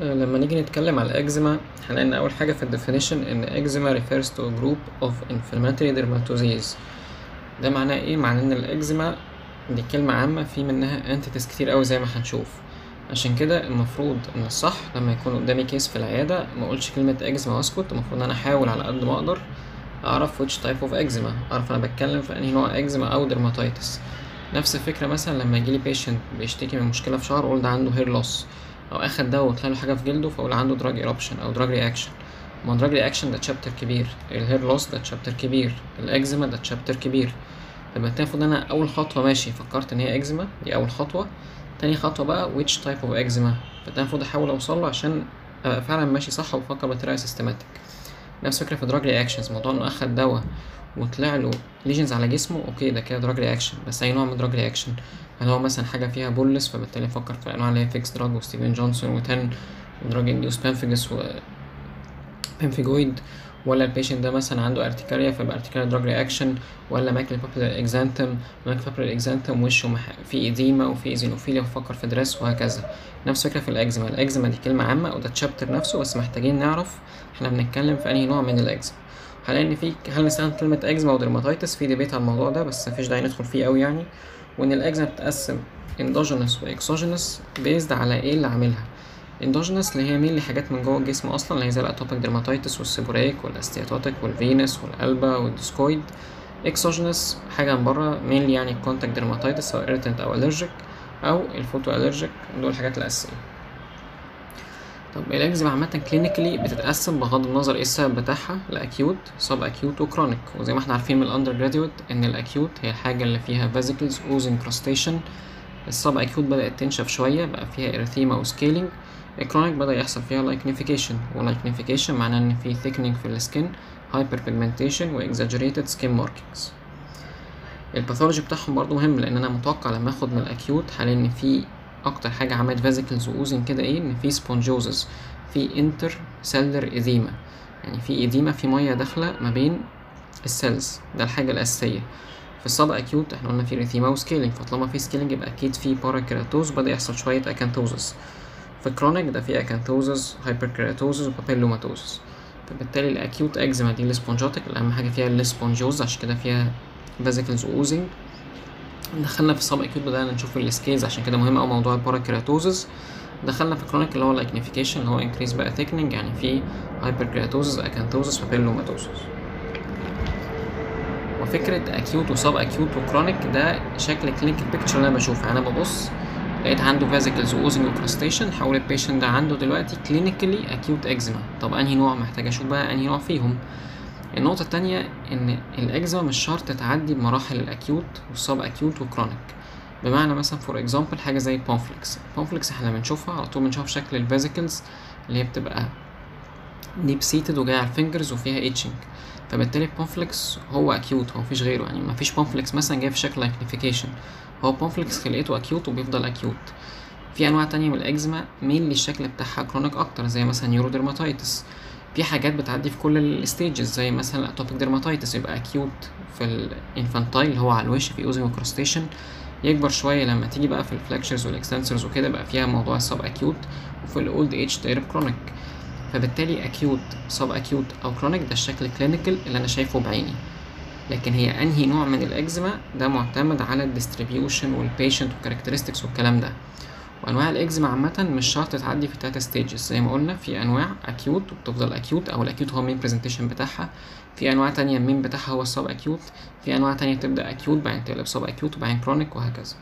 آه، لما نيجي نتكلم على الإكزيما هنلاقي إن أول حاجة في الديفينيشن إن إكزيما refers to a group of inflammatory dermatoses ده معناه إيه؟ معناه إن الإكزيما دي كلمة عامة في منها entities كتير أوي زي ما هنشوف عشان كده المفروض إن الصح لما يكون قدامي كيس في العيادة ما أقولش كلمة إكزيما وأسكت المفروض إن أنا أحاول على قد ما أقدر أعرف which type of eczema أعرف أنا بتكلم في أنهي نوع إكزيما أو dermatitis نفس الفكرة مثلا لما يجيلي patient بيشتكي من مشكلة في شعره أقول ده عنده hair loss او اخد دواء وطلع له حاجه في جلده فاقول عنده دراج ايربشن او دراج رياكشن ما دراج رياكشن ده تشابتر كبير الهير لوس ده تشابتر كبير الاكزيما ده تشابتر كبير يبقى المفروض انا اول خطوه ماشي فكرت ان هي اكزيما دي اول خطوه تاني خطوه بقى which type of eczema فده المفروض احاول اوصل له عشان ابقى فعلا ماشي صح وبفكر بطريقه سيستماتيك نفس الفكره في دراج رياكشنز موضوع انه اخد دواء وطلع له ليجنز على جسمه اوكي ده كده دراج رياكشن بس اي نوع من دراج رياكشن هل هو مثلا حاجه فيها بولس فبالتالي افكر في انواع اللي هي فيكس دراج وستيفن جونسون وتن ودراج انديوس بانفيجس و بانفيجويد ولا البيشنت ده مثلا عنده ارتكاريا فيبقى ارتكاريا دراج رياكشن ولا ماكل بابيلر اكزانتم ماكل بابيلر اكزانتم وشه مح... في ايديما وفي ايزينوفيليا بفكر في دريس وهكذا نفس الفكره في الاكزيما الاكزيما دي كلمه عامه وده تشابتر نفسه بس محتاجين نعرف احنا بنتكلم في انهي نوع من الاكزيما هنلاقي ان في هل نستخدم كلمه اكزيما ودرماتيتس في ديبيت على الموضوع ده بس مفيش داعي ندخل فيه قوي يعني وان الاكزيما بتتقسم اندوجينس واكسوجينس بيزد على ايه اللي عاملها اندوجينس اللي هي مين حاجات من جوه الجسم اصلا اللي هي زي الاتوبيك درماتيتس والسيبوريك والاستياتوتيك والفينس والقلبة والديسكويد اكسوجينس حاجه من بره مين يعني الكونتاكت درماتيتس سواء irritant او الرجيك او الفوتو الرجيك دول الحاجات الاساسيه طب الاكزيما عامة كلينيكالي بتتقسم بغض النظر ايه السبب بتاعها لاكيوت سب اكيوت وكرونيك وزي ما احنا عارفين من الاندر جراديويت ان الاكيوت هي الحاجة اللي فيها فيزيكلز اوز انكراستيشن السب اكيوت بدأت تنشف شوية بقى فيها اريثيما وسكيلينج الكرونيك بدأ يحصل فيها لايكنيفيكيشن ولايكنيفيكيشن معناه ان في thickening في السكين هايبر بيجمنتيشن واكزاجريتد سكين ماركينجز الباثولوجي بتاعهم برضو مهم لان انا متوقع لما اخد من الاكيوت هلاقي ان في اكتر حاجه عملت فيزيكلز واوزن كده ايه ان في سبونجوزز في انتر سيلر ايديما يعني في ايديما في ميه داخله ما بين السيلز ده الحاجه الاساسيه في السب اكيوت احنا قلنا في ريثيما وسكيلينج فطالما في سكيلينج يبقى اكيد في باراكيراتوز بدا يحصل شويه اكانثوزس في كرونيك ده في اكانثوزس هايبركيراتوزس وبابيلوماتوزس فبالتالي الاكيوت اكزيما دي السبونجاتيك اهم حاجه فيها السبونجوز عشان كده فيها فيزيكلز واوزنج دخلنا في السب اكيوت بدأنا نشوف السكيلز عشان كده مهم أوي موضوع الباراكيراتوزز دخلنا في كرونيك اللي هو اللايكنيفيكيشن اللي هو انكريز بقى ثيكنينج يعني في هايبركيراتوزز اكانثوزس وبيلوماتوزس وفكرة اكيوت وسب اكيوت وكرونيك ده شكل كلينيكال بيكتشر اللي انا بشوفه انا ببص لقيت عنده فيزيكلز واوزنج وكراستيشن حول البيشنت ده عنده دلوقتي كلينيكالي اكيوت اكزيما طب انهي نوع محتاج اشوف بقى انهي نوع فيهم النقطة التانية إن الإكزيما مش شرط تعدي بمراحل الأكيوت والسب أكيوت وكرونيك بمعنى مثلا فور إكزامبل حاجة زي البونفليكس البونفليكس احنا بنشوفها على طول بنشوف شكل الفيزيكلز اللي هي بتبقى ديب سيتد وجاية على الفينجرز وفيها ايتشنج فبالتالي البونفليكس هو أكيوت هو مفيش غيره يعني مفيش بونفليكس مثلا جاي في شكل لايكنيفيكيشن هو بونفليكس خلقته أكيوت وبيفضل أكيوت في أنواع تانية من الإكزيما مين الشكل بتاعها كرونيك أكتر زي مثلا نيوروديرماتيتس في حاجات بتعدي في كل الستيجز زي مثلا الاتوبيك ديرماتيتس يبقى اكيوت في الانفانتايل اللي هو على الوش في اوزن وكروستيشن يكبر شويه لما تيجي بقى في الفلكشرز والاكستنسرز وكده بقى فيها موضوع السب اكيوت وفي الاولد ايج تقرب كرونيك فبالتالي اكيوت سب اكيوت او كرونيك ده الشكل الكلينيكال اللي انا شايفه بعيني لكن هي انهي نوع من الاكزيما ده معتمد على الديستريبيوشن والبيشنت والكاركترستكس والكلام ده وانواع الاكزيما عامه مش شرط تعدي في تلاتة ستيجز زي ما قلنا في انواع اكيوت وبتفضل اكيوت او الاكيوت هو المين برزنتيشن بتاعها في انواع تانية المين بتاعها هو السب اكيوت في انواع تانية تبدا اكيوت بعدين تقلب سب اكيوت وبعدين كرونيك وهكذا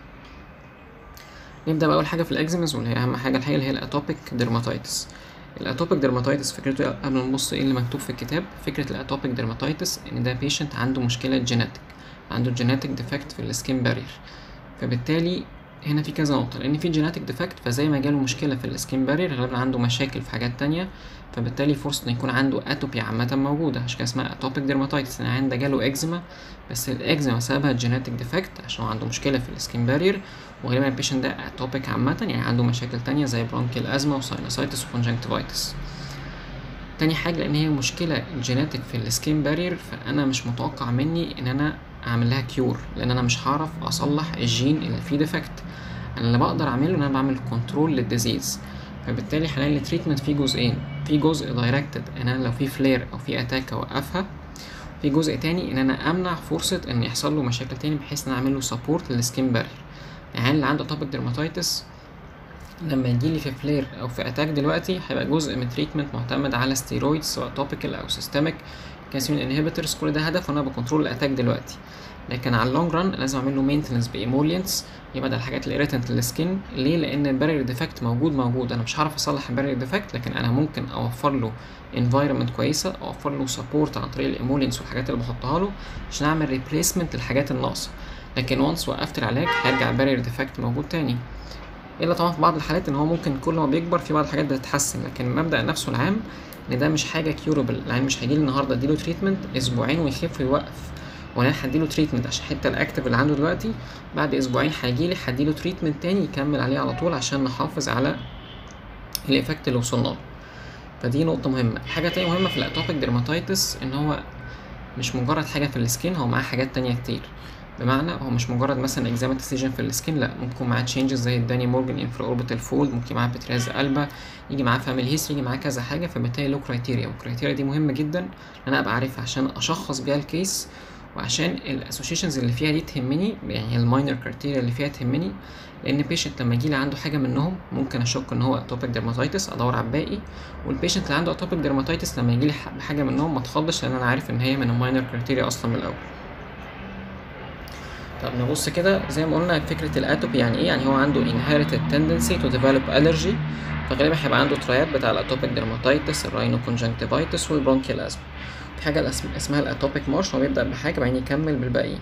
نبدا باول حاجه في الاكزيمز واللي هي اهم حاجه الحقيقه اللي هي الاتوبيك ديرماتيتس الاتوبيك ديرماتيتس فكرته قبل ما نبص ايه اللي مكتوب في الكتاب فكره الاتوبيك ديرماتيتس ان ده بيشنت عنده مشكله جينيتك عنده جينيتك ديفكت في السكين بارير فبالتالي هنا في كذا نقطة لأن في جيناتيك ديفكت فزي ما جاله مشكلة في السكين بارير غالبا عنده مشاكل في حاجات تانية فبالتالي فرصة إن يكون عنده أتوبي عامة موجودة عشان كده اسمها أتوبيك ديرماتيتس إن عنده جاله إكزيما بس الإكزيما سببها جيناتيك ديفكت عشان عنده مشكلة في السكين بارير وغالبا البيشنت ده أتوبيك عامة يعني عنده مشاكل تانية زي برونكيال أزمة وساينوسايتس وكونجنكتيفايتس تاني حاجة لأن هي مشكلة جيناتيك في السكين بارير فأنا مش متوقع مني إن أنا أعمل لها كيور لأن أنا مش هعرف أصلح الجين اللي فيه ديفكت انا اللي بقدر اعمله ان انا بعمل كنترول للديزيز فبالتالي هنلاقي التريتمنت فيه جزئين في جزء دايركتد ان انا لو في فلير او في اتاك اوقفها في جزء تاني ان انا امنع فرصه ان يحصل له مشاكل تاني بحيث ان انا اعمل له سبورت للسكين بارير يعني اللي عنده اتوبيك ديرماتيتس لما يجيلي في فلير او في اتاك دلوقتي هيبقى جزء من تريتمنت معتمد على ستيرويدز سواء توبيكال او سيستميك كالسيوم انهبيتورز كل ده هدف وانا بكنترول الاتاك دلوقتي لكن على اللونج ران لازم اعمل له مينتنس بايمولينتس يبقى ده الحاجات الاريتنت للسكين ليه لان البارير ديفكت موجود موجود انا مش هعرف اصلح البارير ديفكت لكن انا ممكن اوفر له انفايرمنت كويسه اوفر له سبورت عن طريق الايمولينتس والحاجات اللي بحطها له عشان اعمل ريبليسمنت للحاجات الناقصه لكن وانس وقفت العلاج هيرجع البارير ديفكت موجود تاني الا طبعا في بعض الحالات ان هو ممكن كل ما بيكبر في بعض الحاجات بتتحسن لكن المبدا نفسه العام ان ده مش حاجه كيوربل يعني مش هيجيلي النهارده اديله تريتمنت اسبوعين ويخف ويوقف وانا هديله تريتمنت عشان حتى الاكتف اللي عنده دلوقتي بعد اسبوعين هيجيلي هديله تريتمنت تاني يكمل عليه على طول عشان نحافظ على الايفكت اللي وصلنا له فدي نقطه مهمه حاجه تانية مهمه في الاتوبيك ديرماتيتس ان هو مش مجرد حاجه في السكين هو معاه حاجات تانية كتير بمعنى هو مش مجرد مثلا اكزامة ديسيجن في السكين لا ممكن معاه تشينجز زي الداني مورجان انفرا اوربيتال فولد ممكن معاه بتراز قلبة يجي معاه فاميلي هيستري يجي معاه كذا حاجه فبالتالي له كرايتيريا والكرايتيريا دي مهمه جدا ان انا ابقى عارفها عشان اشخص بيها الكيس وعشان الاسوشيشنز اللي فيها دي تهمني يعني الماينر كرايتيريا اللي فيها تهمني لان بيشنت لما يجيلي عنده حاجه منهم ممكن اشك ان هو اتوبيك ديرماتيتس ادور على الباقي والبيشنت اللي عنده اتوبيك ديرماتيتس لما يجيلي بحاجه منهم ما اتخضش لان انا عارف ان هي من الماينر كرايتيريا اصلا من الاول طب نبص كده زي ما قلنا فكرة الاتوبي يعني ايه يعني هو عنده inherited tendency to develop allergy فغالبا هيبقى عنده ترايات بتاع الاتوبيك dermatitis الراينو conjunctivitis والبرونكيال asthma في حاجة اسمها الاتوبيك مارش هو بيبدأ بحاجة بعدين يكمل بالباقيين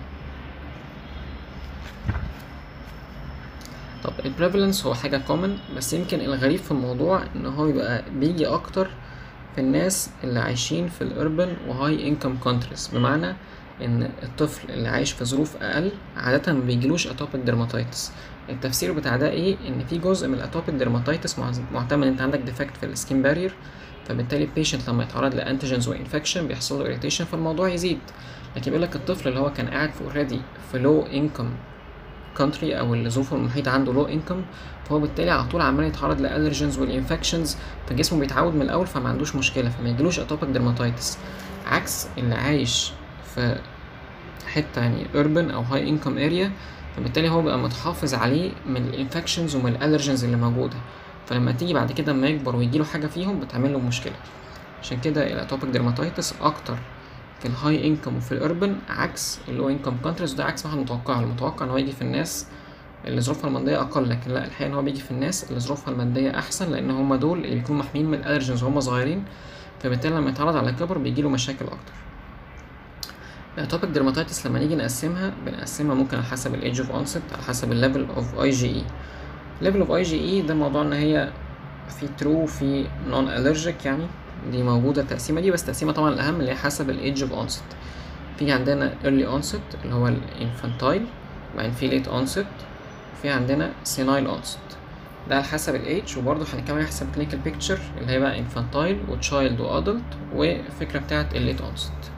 طب البريفالنس هو حاجة common بس يمكن الغريب في الموضوع ان هو يبقى بيجي اكتر في الناس اللي عايشين في الاربن وهاي انكم كونتريز بمعنى ان الطفل اللي عايش في ظروف اقل عاده ما بيجيلوش اتوبيك ديرماتيتس التفسير بتاع ده ايه ان في جزء من الاتوبيك ديرماتيتس معتمد انت عندك ديفكت في السكين بارير فبالتالي البيشنت لما يتعرض لانتيجنز وانفكشن بيحصل له اريتيشن فالموضوع يزيد لكن بيقول لك الطفل اللي هو كان قاعد في اوريدي في لو انكم كونتري او اللي ظروفه المحيطه عنده لو انكم فهو بالتالي على طول عمال يتعرض لالرجنز والانفكشنز فجسمه بيتعود من الاول فما عندوش مشكله فما يجيلوش اتوبيك ديرماتيتس عكس اللي عايش في حته يعني urban او high income area فبالتالي هو بقى متحافظ عليه من الانفكشنز ومن الالرجنز اللي موجوده فلما تيجي بعد كده اما يكبر ويجيله حاجه فيهم بتعمل له مشكله عشان كده الاتوبيك ديرماتيتس اكتر في الهاي انكم وفي الاربن عكس اللو انكم كونتريز ده عكس ما احنا متوقعه المتوقع ان هو يجي في الناس اللي ظروفها المادية أقل لكن لا الحقيقة إن هو بيجي في الناس اللي ظروفها المادية أحسن لأن هما دول اللي بيكونوا محميين من الألرجنز وهما صغيرين فبالتالي لما يتعرض على الكبر بيجيله مشاكل أكتر الاتوبيك ديرماتيتس لما نيجي نقسمها بنقسمها ممكن على حسب الايدج اوف اونست على حسب الليفل اوف اي جي اي ليفل اوف اي جي اي ده موضوع ان هي في ترو في نون الرجيك يعني دي موجوده التقسيمه دي بس التقسيمه طبعا الاهم اللي هي حسب الايدج اوف اونست في عندنا early onset اللي هو الانفانتايل وبعدين في late onset وفي عندنا senile onset ده على حسب الايدج وبرضه هنتكلم على حسب clinical picture اللي هي بقى infantile وتشايلد وادلت والفكره بتاعت الليت onset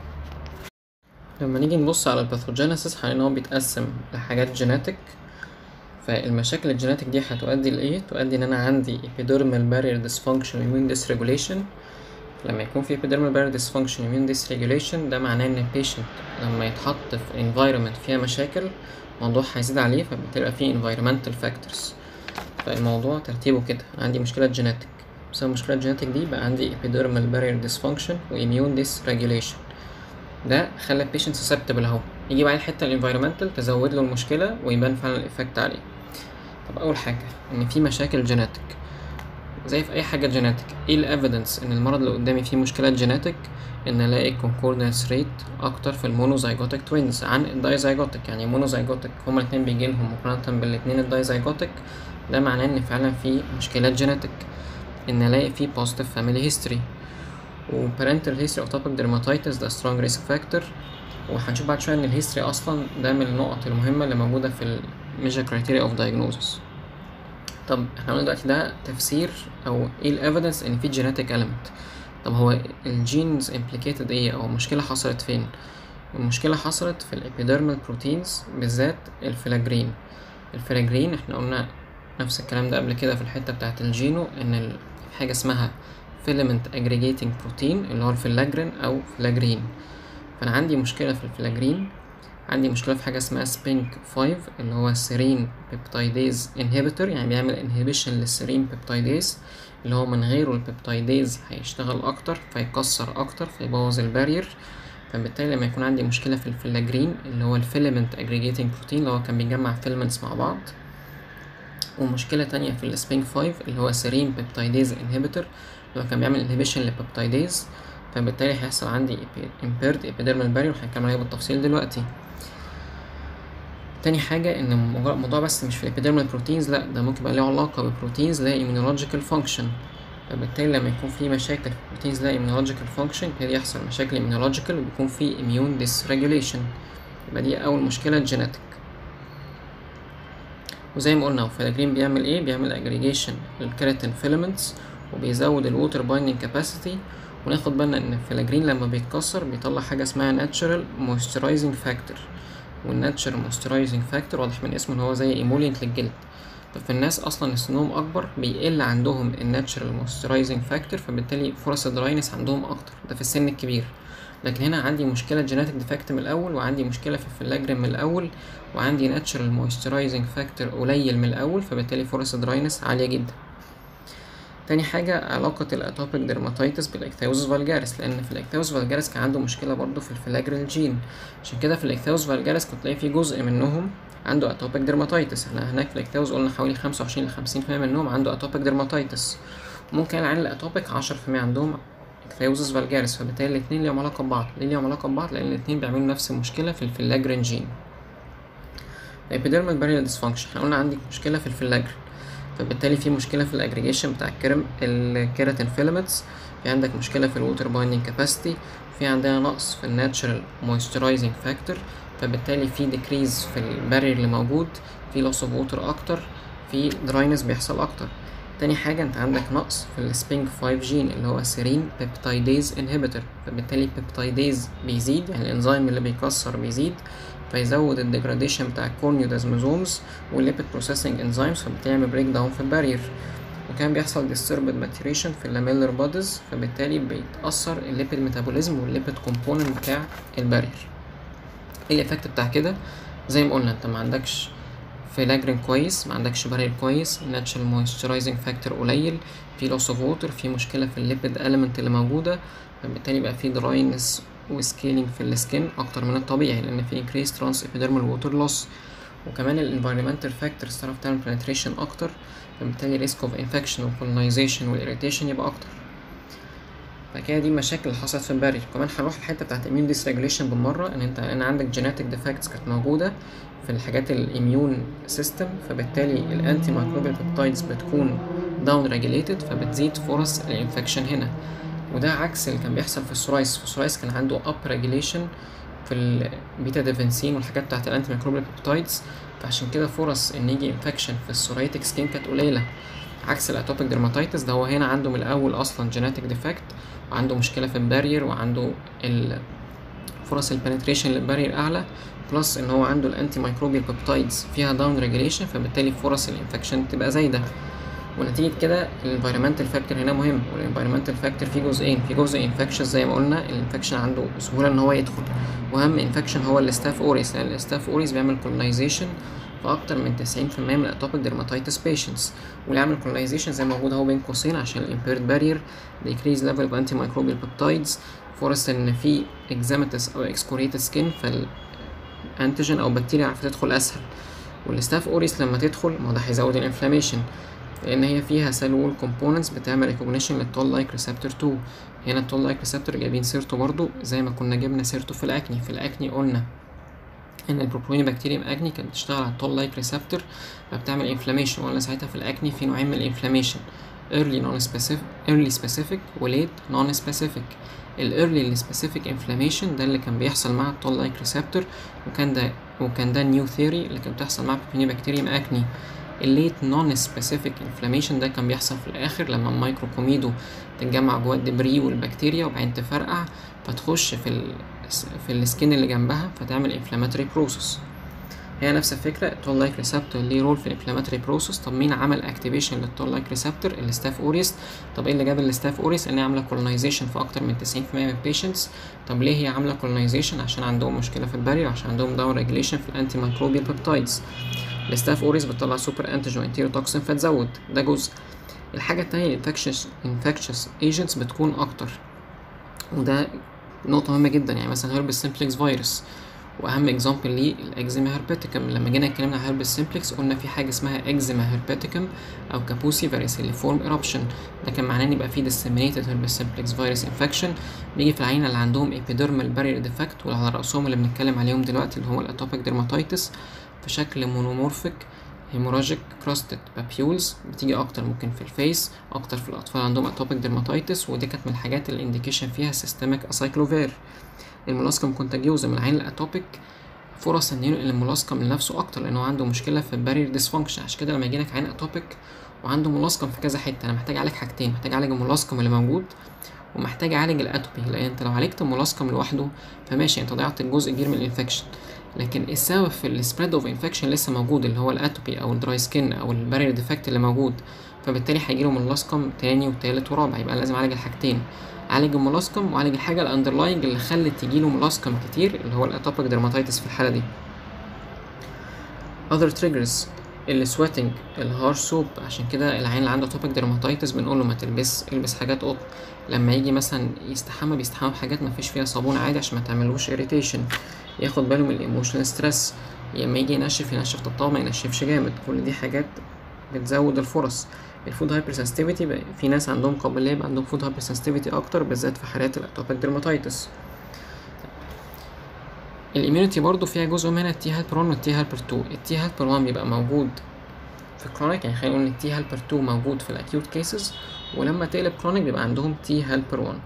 لما نيجي نبص على الباثوجينيسيس هنلاقي ان هو بيتقسم لحاجات جيناتيك فالمشاكل الجيناتيك دي هتؤدي لايه تؤدي ان انا عندي epidermal barrier dysfunction immune dysregulation لما يكون في epidermal barrier dysfunction immune dysregulation ده معناه ان البيشنت لما يتحط في environment فيها مشاكل الموضوع هيزيد عليه فبالتالي يبقى فيه environmental factors فالموضوع ترتيبه كده عندي مشكلة جيناتيك بسبب المشكلة الجيناتيك دي بقى عندي epidermal barrier dysfunction و immune dysregulation ده خلى البيشنت سسبتبل اهو يجي بعدين حته الانفايرمنتال تزود له المشكله ويبان فعلا الايفكت عليه طب اول حاجه ان في مشاكل جيناتيك زي في اي حاجه جيناتيك ايه الايفيدنس ان المرض اللي قدامي فيه مشكله جيناتيك ان الاقي كونكوردنس ريت اكتر في المونوزايجوتيك توينز عن الدايزايجوتيك يعني مونوزايجوتيك هما الاثنين بيجي لهم مقارنه بالاثنين الدايزايجوتيك ده معناه ان فعلا في مشكلات جيناتيك ان الاقي في بوزيتيف فاميلي هيستوري وبارنتال هيستوري اوف توبيك ديرماتيتس ده سترونج ريسك فاكتور وهنشوف بعد شويه ان الهيستوري اصلا ده من النقط المهمه اللي موجوده في الميجر كرايتيريا اوف دايجنوزس طب احنا قلنا دلوقتي ده تفسير او ايه الايفيدنس ان في جينيتك element طب هو الجينز امبليكيتد ايه او المشكله حصلت فين المشكله حصلت في الابيديرمال بروتينز بالذات الفلاجرين الفلاجرين احنا قلنا نفس الكلام ده قبل كده في الحتة بتاعة الجينو إن ال- حاجة اسمها filament aggregating protein اللي هو الفلاجرين أو فلاجرين فأنا عندي مشكلة في الفلاجرين عندي مشكلة في حاجة اسمها سبينك 5 اللي هو سيرين بيبتايديز انهبيتور يعني بيعمل انهبيشن للسيرين بيبتايديز اللي هو من غيره البيبتايديز هيشتغل أكتر فيكسر أكتر فيبوظ البارير فبالتالي لما يكون عندي مشكلة في الفلاجرين اللي هو الفيلمنت اجريجيتنج بروتين اللي هو كان بيجمع فيلمنتس مع بعض ومشكلة تانية في السبينك 5 اللي هو سيرين بيبتايديز انهبيتور اللي هو كان بيعمل انهبيشن للبيبتايديز فبالتالي هيحصل عندي impaired epidermal barrier وهنتكلم عليها بالتفصيل دلوقتي تاني حاجة إن الموضوع الموضوع بس مش في الإبيديرمال بروتينز لأ ده ممكن يبقى له علاقة ببروتينز لها immunological function فبالتالي لما يكون في مشاكل في البروتينز لها immunological function يبتدي يحصل مشاكل immunological وبيكون في immune dysregulation يبقى دي أول مشكلة genetic وزي ما قلنا الفلاجرين بيعمل ايه بيعمل aggregation للكيراتين filaments وبيزود الووتر بايندينج كاباسيتي وناخد بالنا ان الفلاجرين لما بيتكسر بيطلع حاجه اسمها natural moisturizing factor والناتشر moisturizing factor واضح من اسمه ان هو زي ايمولينت للجلد ففي الناس اصلا اللي سنهم اكبر بيقل عندهم الناتشرال moisturizing factor فبالتالي فرص الدراينس عندهم اكتر ده في السن الكبير لكن هنا عندي مشكلة جيناتيك ديفكت من الأول وعندي مشكلة في الفلاجرين من الأول وعندي ناتشرال مويسترايزنج فاكتور قليل من الأول فبالتالي فرص الدراينس عالية جدا تاني حاجة علاقة الأتوبيك ديرماتيتس بالإكتاوزس فالجاريس لأن في الإكتاوزس فالجاريس كان عنده مشكلة برضه في الفلاجرين جين عشان كده في الإكتاوزس فالجاريس كنت تلاقي في جزء منهم عنده أتوبيك ديرماتيتس احنا هناك في الإكتاوز قلنا حوالي خمسة وعشرين لخمسين في المية منهم عنده أتوبيك ديرماتيتس ممكن العيال الأتوبيك عشرة في المية عندهم إكتاوزس فالجاريس فبالتالي الاتنين ليهم علاقة ببعض ليه ليهم علاقة ببعض لأن الاتنين بيعملوا نفس المشكلة في الفلاجرين جين الإبيديرمال بارير ديسفانكشن احنا قلنا عندي مشكلة في الفلاجرين فبالتالي في مشكلة في الاجريجيشن بتاع الكرم الكيراتين فيلامنتس في عندك مشكلة في الووتر بايندينج كاباسيتي في عندنا نقص في الناتشرال مويسترايزنج فاكتور فبالتالي في ديكريز في البارير اللي موجود في لوس اوف ووتر اكتر في دراينس بيحصل اكتر تاني حاجة انت عندك نقص في السبينج 5 جين اللي هو سيرين بيبتايديز انهبيتور فبالتالي البيبتايديز بيزيد يعني الانزيم اللي بيكسر بيزيد فيزود الديجراديشن بتاع الكورنيودازموزومز والليبيد بروسيسنج انزيمز فبالتالي يعمل بريك داون في البارير وكان بيحصل disturbed ماتيريشن في اللاميلر بوديز فبالتالي بيتأثر الليبيد ميتابوليزم والليبيد كومبوننت بتاع البارير ايه الايفكت بتاع كده زي ما قلنا انت ما عندكش فلاجرين كويس ما عندكش بارير كويس ناتشرال مويسترايزنج فاكتور قليل في لوس اوف ووتر في مشكله في الليبيد اليمنت اللي موجوده فبالتالي بقى في دراينس وسكيلينج في السكين اكتر من الطبيعي لان في increased trans epidermal water loss وكمان الانفيرمنتال فاكتورز تعرف تعمل penetration اكتر فبالتالي ريسك اوف انفكشن والكولونايزيشن والاريتيشن يبقى اكتر فكده دي المشاكل اللي حصلت في البارير كمان هنروح الحته بتاعت immune dysregulation بالمره ان انت ان عندك جينيتك ديفكتس كانت موجوده في الحاجات الاميون سيستم فبالتالي الانتي مايكروبيال بيبتايدز بتكون داون ريجوليتد فبتزيد فرص الانفكشن هنا وده عكس اللي كان بيحصل في السورايس في السورايس كان عنده اب ريجوليشن في البيتا ديفنسين والحاجات بتاعت الانتي مايكروبيال بيبتايدز فعشان كده فرص ان يجي انفكشن في السورايتك سكين كانت قليله عكس الاتوبيك ديرماتيتس ده هو هنا عنده من الاول اصلا جينيتك ديفكت وعنده مشكله في البارير وعنده ال فرص البنتريشن للبارير اعلى بلس ان هو عنده الانتي مايكروبيال بيبتايدز فيها داون ريجوليشن فبالتالي فرص الانفكشن تبقى زايده ونتيجة كده الانفيرمنتال فاكتور هنا مهم والانفيرمنتال فاكتور فيه جزئين في جزء انفكشن زي ما قلنا الانفكشن عنده سهولة ان هو يدخل واهم انفكشن هو الاستاف اوريس لان الاستاف اوريس بيعمل كولونايزيشن في اكتر من 90% من الاتوبيك ديرماتيتس بيشنتس واللي يعمل كولونايزيشن زي ما موجود اهو بين قوسين عشان الامبيرد بارير decrease level of anti microbial peptides فرص ان في اكزاماتس او اكسكوريتد سكين فالانتيجين او بكتيريا عارفه تدخل اسهل والستاف اوريس لما تدخل ما ده هيزود الانفلاميشن لان هي فيها سيل وول كومبوننتس بتعمل ريكوجنيشن للتول لايك ريسبتور 2 هنا التول لايك ريسبتور جايبين سيرته برضو زي ما كنا جبنا سيرته في الاكني في الاكني قلنا ان البروبوين بكتيريم اكني كانت بتشتغل على التول لايك ريسبتور فبتعمل انفلاميشن وقلنا ساعتها في الاكني في نوعين من الانفلاميشن early non specific early specific و late non specific الايرلي سبيسيفيك انفلاميشن ده اللي كان بيحصل مع التول لايك ريسبتور وكان ده وكان ده نيو ثيوري اللي كانت بتحصل مع بكتيريم اكني الليت نون سبيسيفيك انفلاميشن ده كان بيحصل في الاخر لما المايكرو كوميدو تتجمع جوه الدبري والبكتيريا وبعدين تفرقع فتخش في ال في السكين اللي جنبها فتعمل انفلاماتوري بروسس هي نفس الفكره التول لايك ريسبتور ليه رول في الانفلاماتوري بروسس طب مين عمل اكتيفيشن للتول لايك ريسبتور الستاف اوريس طب ايه اللي جاب الستاف اوريس ان هي عامله كولونايزيشن في اكتر من 90% من البيشنتس طب ليه هي عامله كولونايزيشن عشان عندهم مشكله في البارير عشان عندهم داون ريجليشن في الانتي مايكروبيال بيبتايدز الستاف اوريس بتطلع سوبر انتيجين انتيروتوكسين فتزود ده جزء الحاجه التانية الانفكشس انفكشس ايجنتس بتكون اكتر وده نقطة مهمة جدا يعني مثلا هربس سيمبلكس فيروس واهم اكزامبل ليه الاكزيما هربيتيكم لما جينا اتكلمنا عن هربس سيمبلكس قلنا في حاجه اسمها اكزيما هربيتيكم او كابوسي فاريسيلي فورم ايربشن ده كان معناه ان يبقى في disseminated هربس سيمبلكس فيروس انفكشن بيجي في العينه اللي عندهم epidermal barrier defect واللي على راسهم اللي بنتكلم عليهم دلوقتي اللي هو الاتوبيك ديرماتيتس في شكل مونومورفيك هيموراجيك كراستد بابيولز بتيجي اكتر ممكن في الفيس اكتر في الاطفال عندهم اتوبيك ديرماتيتس ودي كانت من الحاجات اللي الانديكيشن فيها سيستميك اسايكلوفير المولاسكم كونتاجيوزا من العين الاتوبيك فرص ان ينقل المولاسكم لنفسه اكتر لان هو عنده مشكله في البارير ديسفانكشن عشان كده لما يجيلك عين اتوبيك وعنده مولاسكم في كذا حته انا محتاج اعالج حاجتين محتاج اعالج المولاسكم اللي موجود ومحتاج اعالج الاتوبي لان انت لو عالجت المولاسكم لوحده فماشي انت ضيعت الجزء كبير من الانفكشن لكن السبب في السبريد اوف انفكشن لسه موجود اللي هو الاتوبي او الدراي سكين او البارير ديفكت اللي موجود فبالتالي هيجيله مولاسكم تاني وتالت ورابع يبقى لازم اعالج الحاجتين عالج المولاسكم وعالج الحاجه الاندرلاينج اللي خلت تجيله مولاسكم كتير اللي هو الاتوبيك درماتيتس في الحاله دي other triggers السويتنج الهار سوب عشان كده العين اللي عنده اتوبيك درماتيتس بنقول له ما تلبس البس حاجات قطن لما يجي مثلا يستحمى بيستحمى بحاجات ما فيش فيها صابون عادي عشان ما تعملوش irritation ياخد باله من الايموشنال ستريس لما يجي ينشف ينشف طبطبه ما ينشفش جامد كل دي حاجات بتزود الفرص الفود هايبر سنسيتيفيتي في ناس عندهم قابليه يبقى عندهم فود هايبر سنسيتيفيتي اكتر بالذات في حالات الاتوبيك درماتيتس الاميونيتي برضو فيها جزء منها التي هيلبر 1 والتي هيلبر 2 التي هيلبر 1 بيبقى موجود في كرونيك يعني خلينا نقول ان التي هيلبر 2 موجود في الاكيوت كيسز ولما تقلب كرونيك بيبقى عندهم تي هيلبر 1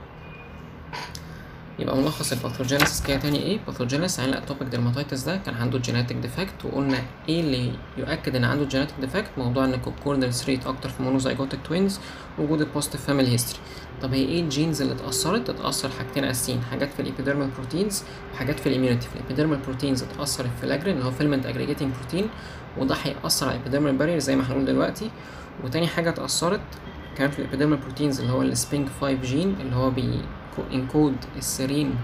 يبقى ملخص الباثوجينيسيس كده تاني ايه باثوجينيس عين الاتوبيك ديرماتيتس ده كان عنده جيناتيك ديفكت وقلنا ايه اللي يؤكد ان عنده جيناتيك ديفكت موضوع ان الكوكوردنس ريت اكتر في مونوزايجوتيك توينز وجود البوزيتيف فاميلي هيستوري طب هي ايه الجينز اللي اتاثرت اتاثر حاجتين اساسيين حاجات في الابيديرمال بروتينز وحاجات في الاميونيتي في الابيديرمال بروتينز اتاثر الفلاجرين اللي هو فيلمنت اجريجيتنج بروتين وده هيأثر على الابيديرمال بارير زي ما هنقول دلوقتي وتاني حاجه اتاثرت كان في الابيديرمال بروتينز اللي هو السبينك 5 جين اللي هو بي انكود السيرين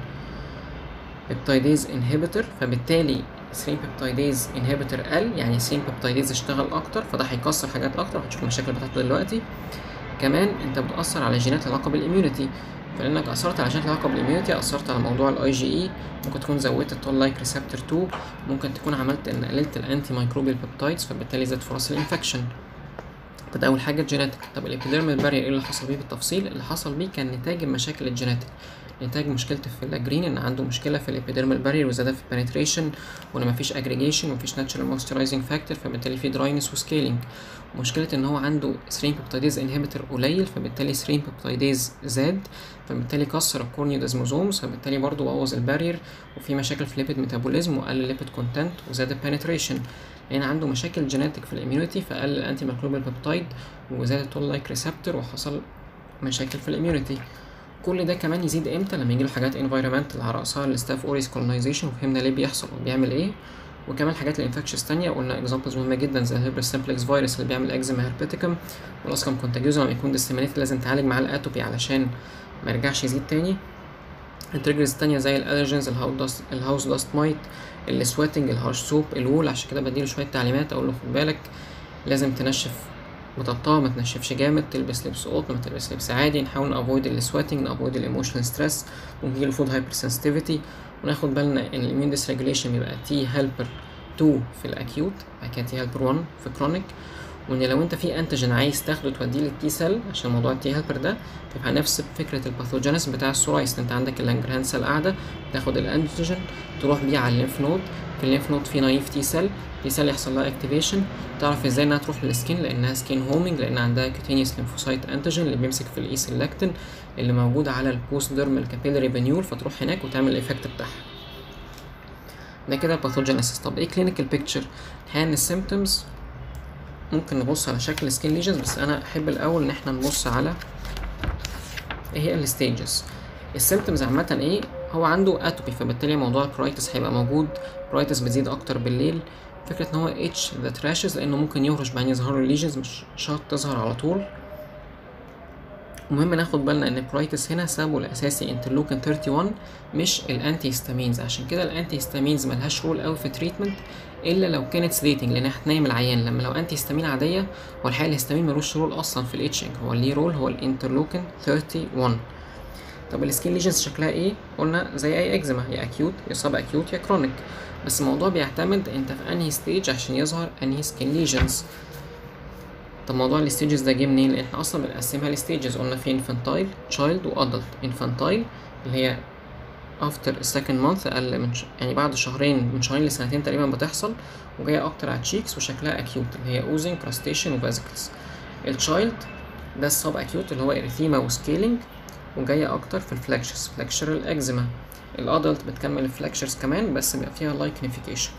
بيبتايديز انهبيتور فبالتالي سيرين بيبتايديز انهبيتور قل يعني سيرين بيبتايديز اشتغل اكتر فده هيكسر حاجات اكتر هتشوف المشاكل بتاعته دلوقتي كمان انت بتاثر على جينات علاقه بالاميونيتي فلانك اثرت على جينات علاقه بالاميونيتي اثرت على موضوع الاي جي اي ممكن تكون زودت التول لايك ريسبتور 2 ممكن تكون عملت ان قللت الانتي مايكروبيال بيبتايدز فبالتالي زاد فرص الانفكشن فده اول حاجه الجيناتيك طب الابيديرمال بارير ايه اللي حصل بيه بالتفصيل اللي حصل بيه كان نتاج مشاكل الجيناتيك نتاج مشكلة الفلاجرين ان عنده مشكلة في الابيديرمال بارير وزيادة في البنتريشن وان مفيش اجريجيشن ومفيش ناتشرال مويسترايزنج فاكتور فبالتالي في دراينس وسكيلينج مشكلة ان هو عنده سرين بيبتايديز انهبيتور قليل فبالتالي سرين بيبتايديز زاد فبالتالي كسر الكورنيودازموزومز فبالتالي برضه بوظ البارير وفي مشاكل في الليبيد ميتابوليزم وقلل الليبيد كونتنت وزاد البنتريشن لان عنده مشاكل جينيتك في الاميونيتي فقل الانتي ميكروبيال بيبتايد وزاد التول لايك ريسبتور وحصل مشاكل في الاميونيتي كل ده كمان يزيد امتى لما يجيله حاجات انفايرمنتال على راسها الستاف اوريس كولونايزيشن وفهمنا ليه بيحصل وبيعمل ايه وكمان حاجات الانفكشس تانية قلنا اكزامبلز مهمة جدا زي الهيبرس سيمبلكس فيروس اللي بيعمل اكزيما هيربيتيكم والاسكم كونتاجيوزا لما يكون ديسيمينيت لازم تعالج معاه الاتوبي علشان ما يرجعش يزيد تاني التريجرز التانية زي الالرجينز الهاوس داست الهاوس داست مايت السويتنج الهارش سوب الوول عشان كده بديله شوية تعليمات اقول له خد بالك لازم تنشف مطبطبة ما تنشفش جامد تلبس لبس قطن ما تلبس لبس عادي نحاول نافويد السويتنج نافويد الايموشنال ستريس ممكن يجيله فود هايبر سنسيتيفيتي وناخد بالنا ان الاميون ديسريجوليشن بيبقى تي هيلبر 2 في الاكيوت بعد كده تي هيلبر 1 في كرونيك وان لو انت في انتيجين عايز تاخده توديه للتي سيل عشان موضوع التي هيلبر ده تبقى نفس فكره الباثوجينيس بتاع السورايس انت عندك اللانجرهان سيل قاعده تاخد الانتيجين تروح بيه على الليمف نود في الليمف نود في نايف تي سيل تي سيل يحصل لها اكتيفيشن تعرف ازاي انها تروح للسكين لانها سكين هومينج لان عندها كوتينيوس ليمفوسايت انتيجين اللي بيمسك في الاي سيلكتين اللي موجود على البوست ديرمال كابيلاري فينيول فتروح هناك وتعمل الايفكت بتاعها ده كده الباثوجينيسيس طب ايه كلينيكال بيكتشر ان السيمبتومز ممكن نبص على شكل سكين ليجنز بس انا احب الاول ان احنا نبص على ايه هي الستيجز السيمبتومز عامه ايه هو عنده اتوبي فبالتالي موضوع البرايتس هيبقى موجود برايتس بتزيد اكتر بالليل فكرة ان هو اتش ذا تراشز لانه ممكن يهرش بعدين يظهر له ليجنز مش شرط تظهر على طول مهم ناخد بالنا ان البرايتس هنا سببه الاساسي انترلوكين 31 مش الانتي هيستامينز عشان كده الانتي هيستامينز ملهاش رول قوي في تريتمنت الا لو كانت سليتنج لان هتنيم العيان لما لو انتي هيستامين عاديه هو الحقيقه الهيستامين ملوش رول اصلا في الاتشنج هو ليه رول هو الانترلوكين 31 طب السكين ليجنز شكلها ايه قلنا زي اي اكزيما يا اكيوت يا سب اكيوت يا كرونيك بس الموضوع بيعتمد انت في انهي ستيج عشان يظهر انهي سكين ليجنز طب موضوع الستيجز ده جه منين لان احنا اصلا بنقسمها لستيجز قلنا في انفانتايل تشايلد وادلت انفانتايل اللي هي افتر second month اقل من ش... يعني بعد شهرين من شهرين لسنتين تقريبا بتحصل وجايه اكتر على تشيكس وشكلها اكيوت اللي هي اوزنج كراستيشن وفازيكلز التشايلد ده السب اكيوت اللي هو اريثيما وسكيلينج وجايه اكتر في الفلاكشرز فلاكشرال اكزيما الادلت بتكمل الفلاكشرز كمان بس بيبقى فيها لايكنيفيكيشن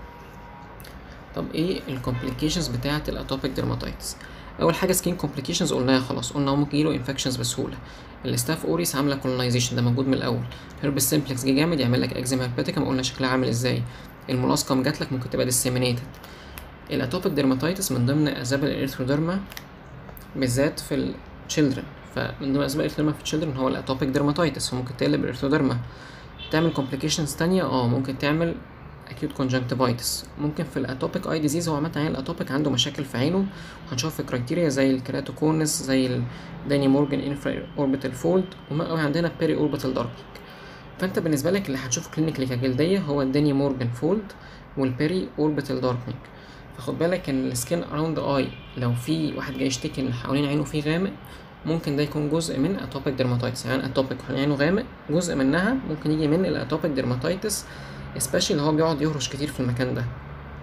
طب ايه الكومبليكيشنز بتاعه الاتوبيك ديرماتايتس اول حاجه سكين كومبليكيشنز قلناها خلاص قلنا هو ممكن يجيله انفكشنز بسهوله الستاف اوريس عامله كولونايزيشن ده موجود من الاول هيربس سيمبلكس جه جامد يعمل لك اكزيما هيرباتيكم قلنا شكلها عامل ازاي الملاصقم جات لك ممكن تبقى ديسيمينيتد الاتوبيك ديرماتايتس من ضمن اسباب الارثروديرما بالذات في التشيلدرن فمن ضمن اسباب الارثروديرما في التشيلدرن هو الاتوبيك ديرماتايتس فممكن تقلب الارثروديرما تعمل كومبليكيشنز تانية اه ممكن تعمل acute conjunctivitis ممكن في الاتوبيك اي ديزيز هو عامة عيان الاتوبيك عنده مشاكل في عينه وهنشوف في كرايتيريا زي الكراتوكونس زي الداني مورجان انفرا اوربيتال فولد وعندنا بيري اوربيتال داركينج فانت بالنسبة لك اللي هتشوفه كلينيكلي كجلدية هو الداني مورجان فولد والبيري اوربيتال داركينج فخد بالك ان السكين اراوند اي لو في واحد جاي يشتكي ان حوالين عينه فيه غامق ممكن ده يكون جزء من اتوبيك ديرماتايتس يعني اتوبيك حوالين عينه غامق جزء منها ممكن يجي من الاتوبيك ديرماتايتس especially اللي هو بيقعد يهرش كتير في المكان ده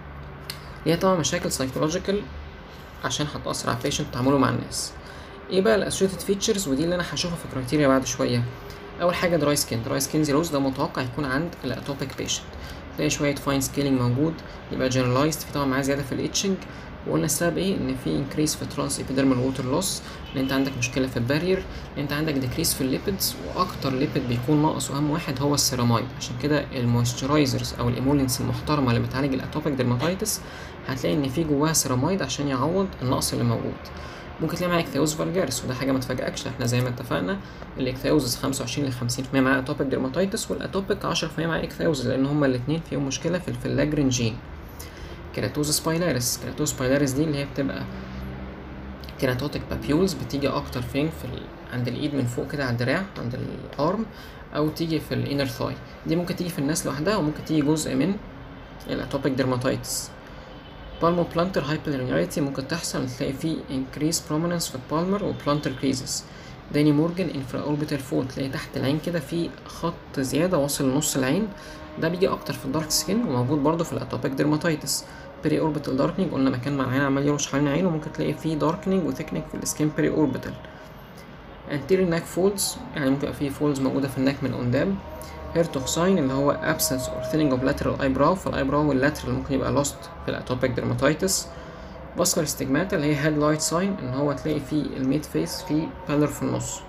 هي طبعا مشاكل سايكولوجيكال عشان هتأثر على البيشنت تعامله مع الناس ايه بقى الاسوشيتد فيتشرز ودي اللي انا هشوفها في كرايتيريا بعد شويه اول حاجه دراي سكين دراي سكين زيروز ده متوقع يكون عند الاتوبيك بيشنت تلاقي شويه فاين سكيلينج موجود يبقى جنرالايزد في طبعا معاه زياده في الاتشنج وقلنا السبب ايه ان في انكريس في ترانس ايبيدرمال ووتر لوس ان انت عندك مشكله في البارير ان انت عندك ديكريس في الليبيدز واكتر ليبيد بيكون ناقص واهم واحد هو السيرامايد عشان كده المويسترايزرز او الايمولينس المحترمه اللي بتعالج الاتوبيك ديرماتايتس هتلاقي ان في جواها سيرامايد عشان يعوض النقص اللي موجود ممكن تلاقي معاك اكثيوز فالجارس وده حاجه ما تفاجئكش احنا زي ما اتفقنا الاكثيوزس 25 ل 50% معاه اتوبيك ديرماتايتس والاتوبيك 10% معاه اكثيوز لان هما الاثنين فيهم مشكله في الفلاجرين جين كيراتوزس بايلاريس كيراتوزس بايلاريس دي اللي هي بتبقى كيراتوتيك بابيولز بتيجي اكتر فين في ال... عند الايد من فوق كده على الدراع عند الارم او تيجي في الانر ثاي دي ممكن تيجي في الناس لوحدها وممكن تيجي جزء من الاتوبيك ديرماتايتس بالمو بلانتر هايبرلينياريتي ممكن تحصل تلاقي فيه increase prominence في البالمر وبلانتر كريزس داني مورجان انفرا اوربيتال فول تلاقي تحت العين كده في خط زياده واصل لنص العين ده بيجي اكتر في الدارك سكين وموجود برضه في الاتوبيك ديرماتايتس بري اوربيتال داركنينج قلنا مكان مع العين عمال يرش حوالين عينه ممكن تلاقي فيه داركنينج وثيكنينج في السكين بري اوربيتال anterior neck folds يعني ممكن يبقى فيه فولدز موجودة في النك من قدام هيرتوكساين اللي هو absence or thinning of lateral eyebrow فالايبراو واللاترال ممكن يبقى lost في الاتوبيك dermatitis vascular stigmata اللي هي head light sign ان هو تلاقي فيه الميد فيس فيه pallor في النص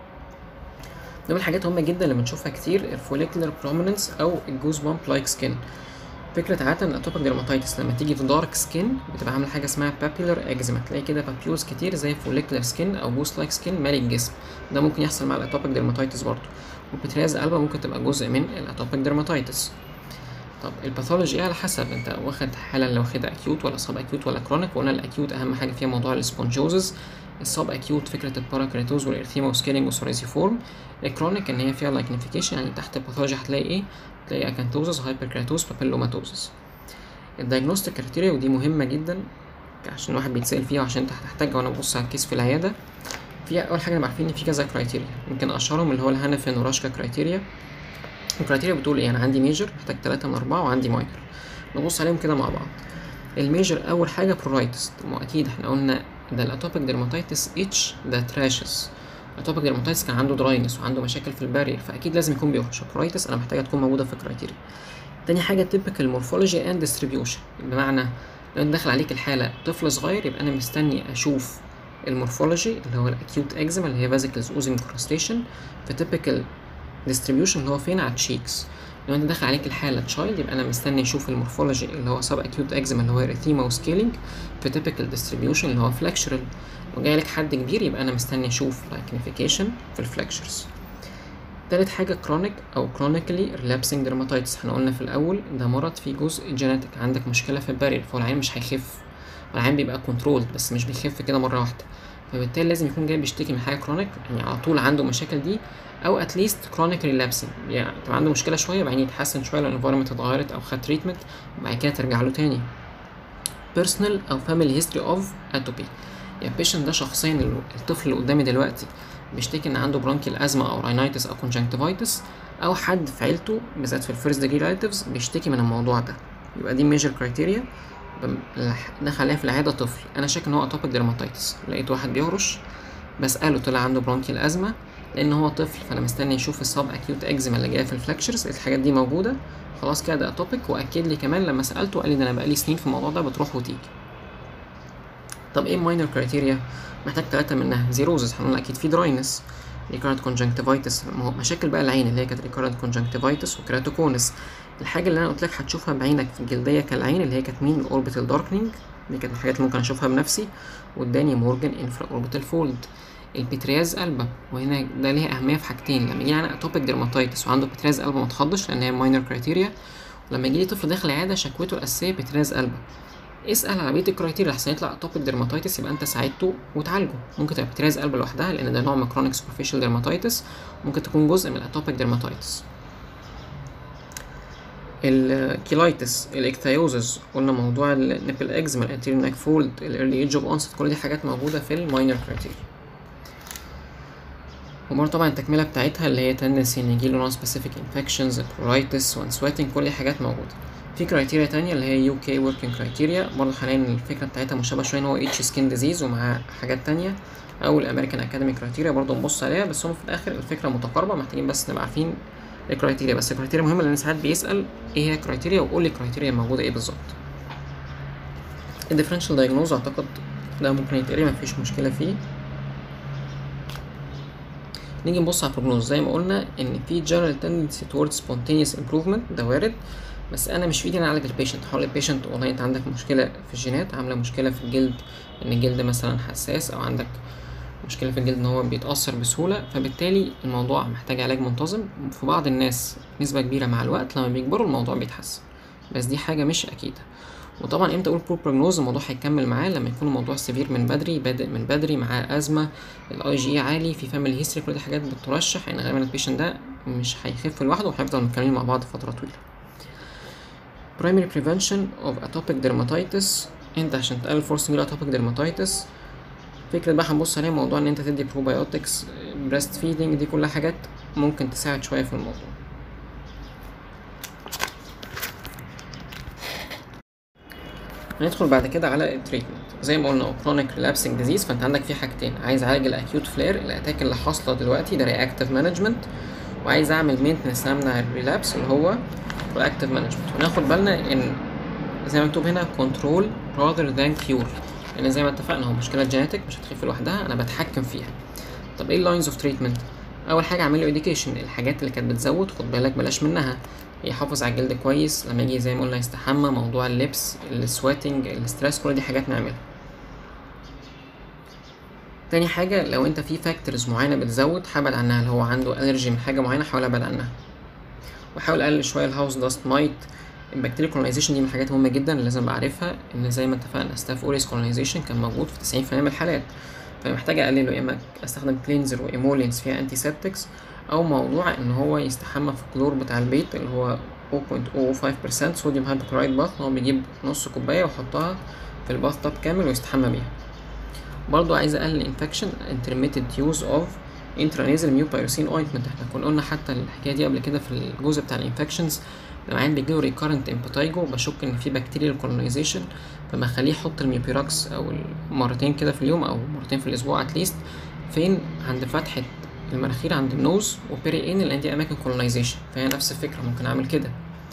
دول الحاجات مهمة جدا اللي بنشوفها كتير الفوليكولار prominence او الجوز بامب لايك سكين فكرة عادة ان الاتوبيك ديرماتايتس لما تيجي في دارك سكين بتبقى عاملة حاجة اسمها بابيلر اكزيما تلاقي كده بابيولز كتير زي فوليكولار سكين او بوست لايك سكين مالي الجسم ده ممكن يحصل مع الاتوبيك ديرماتايتس برضه والبترياز قلبة ممكن تبقى جزء من الاتوبيك ديرماتايتس طب الباثولوجي ايه على حسب انت واخد حالة اللي واخدها اكيوت ولا سب اكيوت ولا كرونيك وقلنا الاكيوت اهم حاجة فيها موضوع السبونجوزز السب اكيوت فكرة الباراكريتوز والارثيما وسكيلينج وسوريزيفورم الكرونيك ان هي فيها لايكنيفيكيشن يعني تحت الباثولوجي هتلاقي ايه تلاقي اكانتوزس هايبركريتوز بابيلوماتوزس الدايجنوستيك كريتيريا ودي مهمة جدا عشان الواحد بيتسأل فيها وعشان انت هتحتاجها وانا ببص على الكيس في العيادة فيها أول حاجة نبقى عارفين إن في كذا كرايتيريا يمكن أشهرهم اللي هو الهانفن وراشكا كرايتيريا الكرايتيريا بتقول إيه أنا عندي ميجر محتاج تلاتة من أربعة وعندي ماينر نبص عليهم كده مع بعض الميجر أول حاجة برورايتس ما أكيد إحنا قلنا ده الأتوبيك ديرماتيتس اتش ده تراشز الأتوبيك ديرماتيتس كان عنده دراينس وعنده مشاكل في البارير فأكيد لازم يكون بيهرش برايتس أنا محتاجة تكون موجودة في الكرايتيريا تاني حاجة typical morphology and distribution بمعنى لو انت داخل عليك الحالة طفل صغير يبقى أنا مستني أشوف المورفولوجي اللي هو الأكيوت إكزيما اللي هي فازيكلز أوزنج كراستيشن في typical distribution اللي هو فين على التشيكس لو انت داخل عليك الحاله تشايلد يبقى انا مستني اشوف المورفولوجي اللي هو سب اكيوت اكزيما اللي هو اريثيما وسكيلينج في typical distribution اللي هو فلكشرال وجاي لك حد كبير يبقى انا مستني اشوف لايكنيفيكيشن في الفلكشرز تالت حاجة كرونيك أو chronically relapsing dermatitis احنا قلنا في الأول ده مرض فيه جزء جينيتك عندك مشكلة في البارير فهو العين مش هيخف العين بيبقى كنترولد بس مش بيخف كده مرة واحدة فبالتالي لازم يكون جاي بيشتكي من حاجة كرونيك يعني على طول عنده مشاكل دي أو اتليست chronic relapsing يعني تبقى عنده مشكلة شوية وبعدين يتحسن شوية لو الانفايرمنت اتغيرت أو خد تريتمنت وبعد كده ترجع له تاني personal أو family history of atopy يعني البيشنت ده شخصيا الطفل اللي قدامي دلوقتي بيشتكي ان عنده برونكيال ازمه او راينايتس او كونجكتيفايتس او حد في عيلته بالذات في الفيرست ديجري ريلاتيفز بيشتكي من الموضوع ده يبقى دي ميجر كرايتيريا دخل عليها في العياده طفل انا شاك ان هو اتوبيك ديرماتيتس لقيت واحد بيهرش بساله طلع عنده برونكيال ازمه لان هو طفل فانا مستني اشوف السب اكيوت اكزيما اللي جايه في الفلكشرز الحاجات دي موجوده خلاص كده ده اتوبيك واكد لي كمان لما سالته قال لي ده انا بقالي سنين في الموضوع ده بتروح وتيجي طب ايه الماينر كرايتيريا محتاج تلاتة منها زيروزس هنقول اكيد في دراينس ريكارنت كونجنكتيفايتس مشاكل بقى العين اللي هي كانت ريكارنت كونجنكتيفايتس وكراتوكونس الحاجه اللي انا قلت لك هتشوفها بعينك في الجلديه كالعين اللي هي كانت مين الاوربيتال داركنينج دي كانت الحاجات اللي ممكن اشوفها بنفسي والداني مورجان انفرا اوربيتال فولد البترياز قلبة وهنا ده ليها أهمية في حاجتين لما يجي أنا أتوبيك ديرماتيتس وعنده بترياز قلبة ما تخضش لأن هي ماينر كرايتيريا ولما يجيلي طفل داخل العيادة شكوته الأساسية بترياز قلبة اسأل على بقية الكرايتيريا لحسن يطلع اتوبيك ديرماتيتس يبقى انت ساعدته وتعالجه ممكن تبقى بترياز قلب لوحدها لان ده نوع من كرونيك سوبرفيشال ديرماتيتس ممكن تكون جزء من الاتوبيك ديرماتيتس الكيلايتس الاكتايوزز قلنا موضوع النيبل اكزيما الانتيريور ناك فولد الايرلي ايج اوف اونست كل دي حاجات موجوده في الماينر كرايتيريا وبرضه طبعا التكمله بتاعتها اللي هي تندنسي ان يجيله نون سبيسيفيك انفكشنز برورايتس وان سويتنج كل دي حاجات موجوده في كرايتيريا تانية اللي هي يو كي وركينج كرايتيريا برضه هنلاقي ان الفكرة بتاعتها مشابهة شوية ان هو اتش سكين ديزيز ومعاه حاجات تانية او الامريكان اكاديمي كرايتيريا برضه نبص عليها بس هم في الاخر الفكرة متقاربة محتاجين بس نبقى عارفين الكرايتيريا بس الكرايتيريا مهمة لان ساعات بيسأل ايه هي كرايتيريا وقول لي كرايتيريا موجودة ايه بالظبط الديفرنشال دايجنوز اعتقد ده ممكن يتقري مفيش مشكلة فيه نيجي نبص على البروجنوز زي ما قلنا ان في general tendency towards spontaneous improvement ده وارد بس انا مش في ايدي انا اعالج البيشنت هقول للبيشنت والله انت عندك مشكله في الجينات عامله مشكله في الجلد ان الجلد مثلا حساس او عندك مشكله في الجلد ان هو بيتاثر بسهوله فبالتالي الموضوع محتاج علاج منتظم في بعض الناس نسبه كبيره مع الوقت لما بيكبروا الموضوع بيتحسن بس دي حاجه مش اكيده وطبعا امتى اقول بور بروجنوز الموضوع هيكمل معاه لما يكون الموضوع سيفير من بدري بادئ من بدري معاه ازمه الاي جي عالي في فاميلي هيستوري كل دي حاجات بترشح ان غالبا البيشنت ده مش هيخف لوحده وهيفضل مكملين مع بعض فتره طويله primary prevention of atopic dermatitis انت عشان تقلل فرصة يجيلك atopic dermatitis فكرة بقى هنبص عليها موضوع ان انت تدي probiotics breast feeding دي كلها حاجات ممكن تساعد شوية في الموضوع هندخل بعد كده على التريتمنت زي ما قلنا chronic relapsing disease فانت عندك فيه حاجتين عايز اعالج الاكيوت فلير الاتاك اللي حاصله دلوقتي ده reactive management وعايز اعمل maintenance امنع الريلابس اللي هو proactive management وناخد بالنا ان زي ما مكتوب هنا control rather than cure لان زي ما اتفقنا هو مشكله جينيتك مش هتخف لوحدها انا بتحكم فيها طب ايه اللاينز اوف تريتمنت اول حاجه اعمل له education الحاجات اللي كانت بتزود خد بالك بلاش منها يحافظ على الجلد كويس لما يجي زي ما قلنا يستحمى موضوع اللبس السواتنج الستريس كل دي حاجات نعملها تاني حاجة لو انت في فاكتورز معينة بتزود هبعد عنها لو هو عنده الرجي من حاجة معينة حاول ابعد عنها واحاول اقلل شوية الهاوس داست مايت البكتيريا كولونيزيشن دي من الحاجات مهمة جدا اللي لازم ابقى عارفها ان زي ما اتفقنا ستاف اوريس كولونيزيشن كان موجود في تسعين في المية من الحالات فانا محتاج اقلله يا اما استخدم كلينزر وايمولينز فيها انتي سيبتكس او موضوع ان هو يستحمى في الكلور بتاع البيت اللي هو 0.05% صوديوم هايبوكلورايد باث هو بيجيب نص كوباية ويحطها في الباث تاب كامل ويستحمى بيها برضو عايز اقلل الانفكشن intermittent use of intranasal ميوبايروسين اوينتمنت احنا كنا قلنا حتى الحكايه دي قبل كده في الجزء بتاع الانفكشنز لما عيان بيجيله ريكارنت امباتايجو بشك ان في بكتيريال كولونيزيشن فبخليه يحط الميوبيراكس او مرتين كده في اليوم او مرتين في الاسبوع اتليست فين عند فتحه المناخير عند النوز وبيري ان اللي دي اماكن كولونيزيشن فهي نفس الفكره ممكن اعمل كده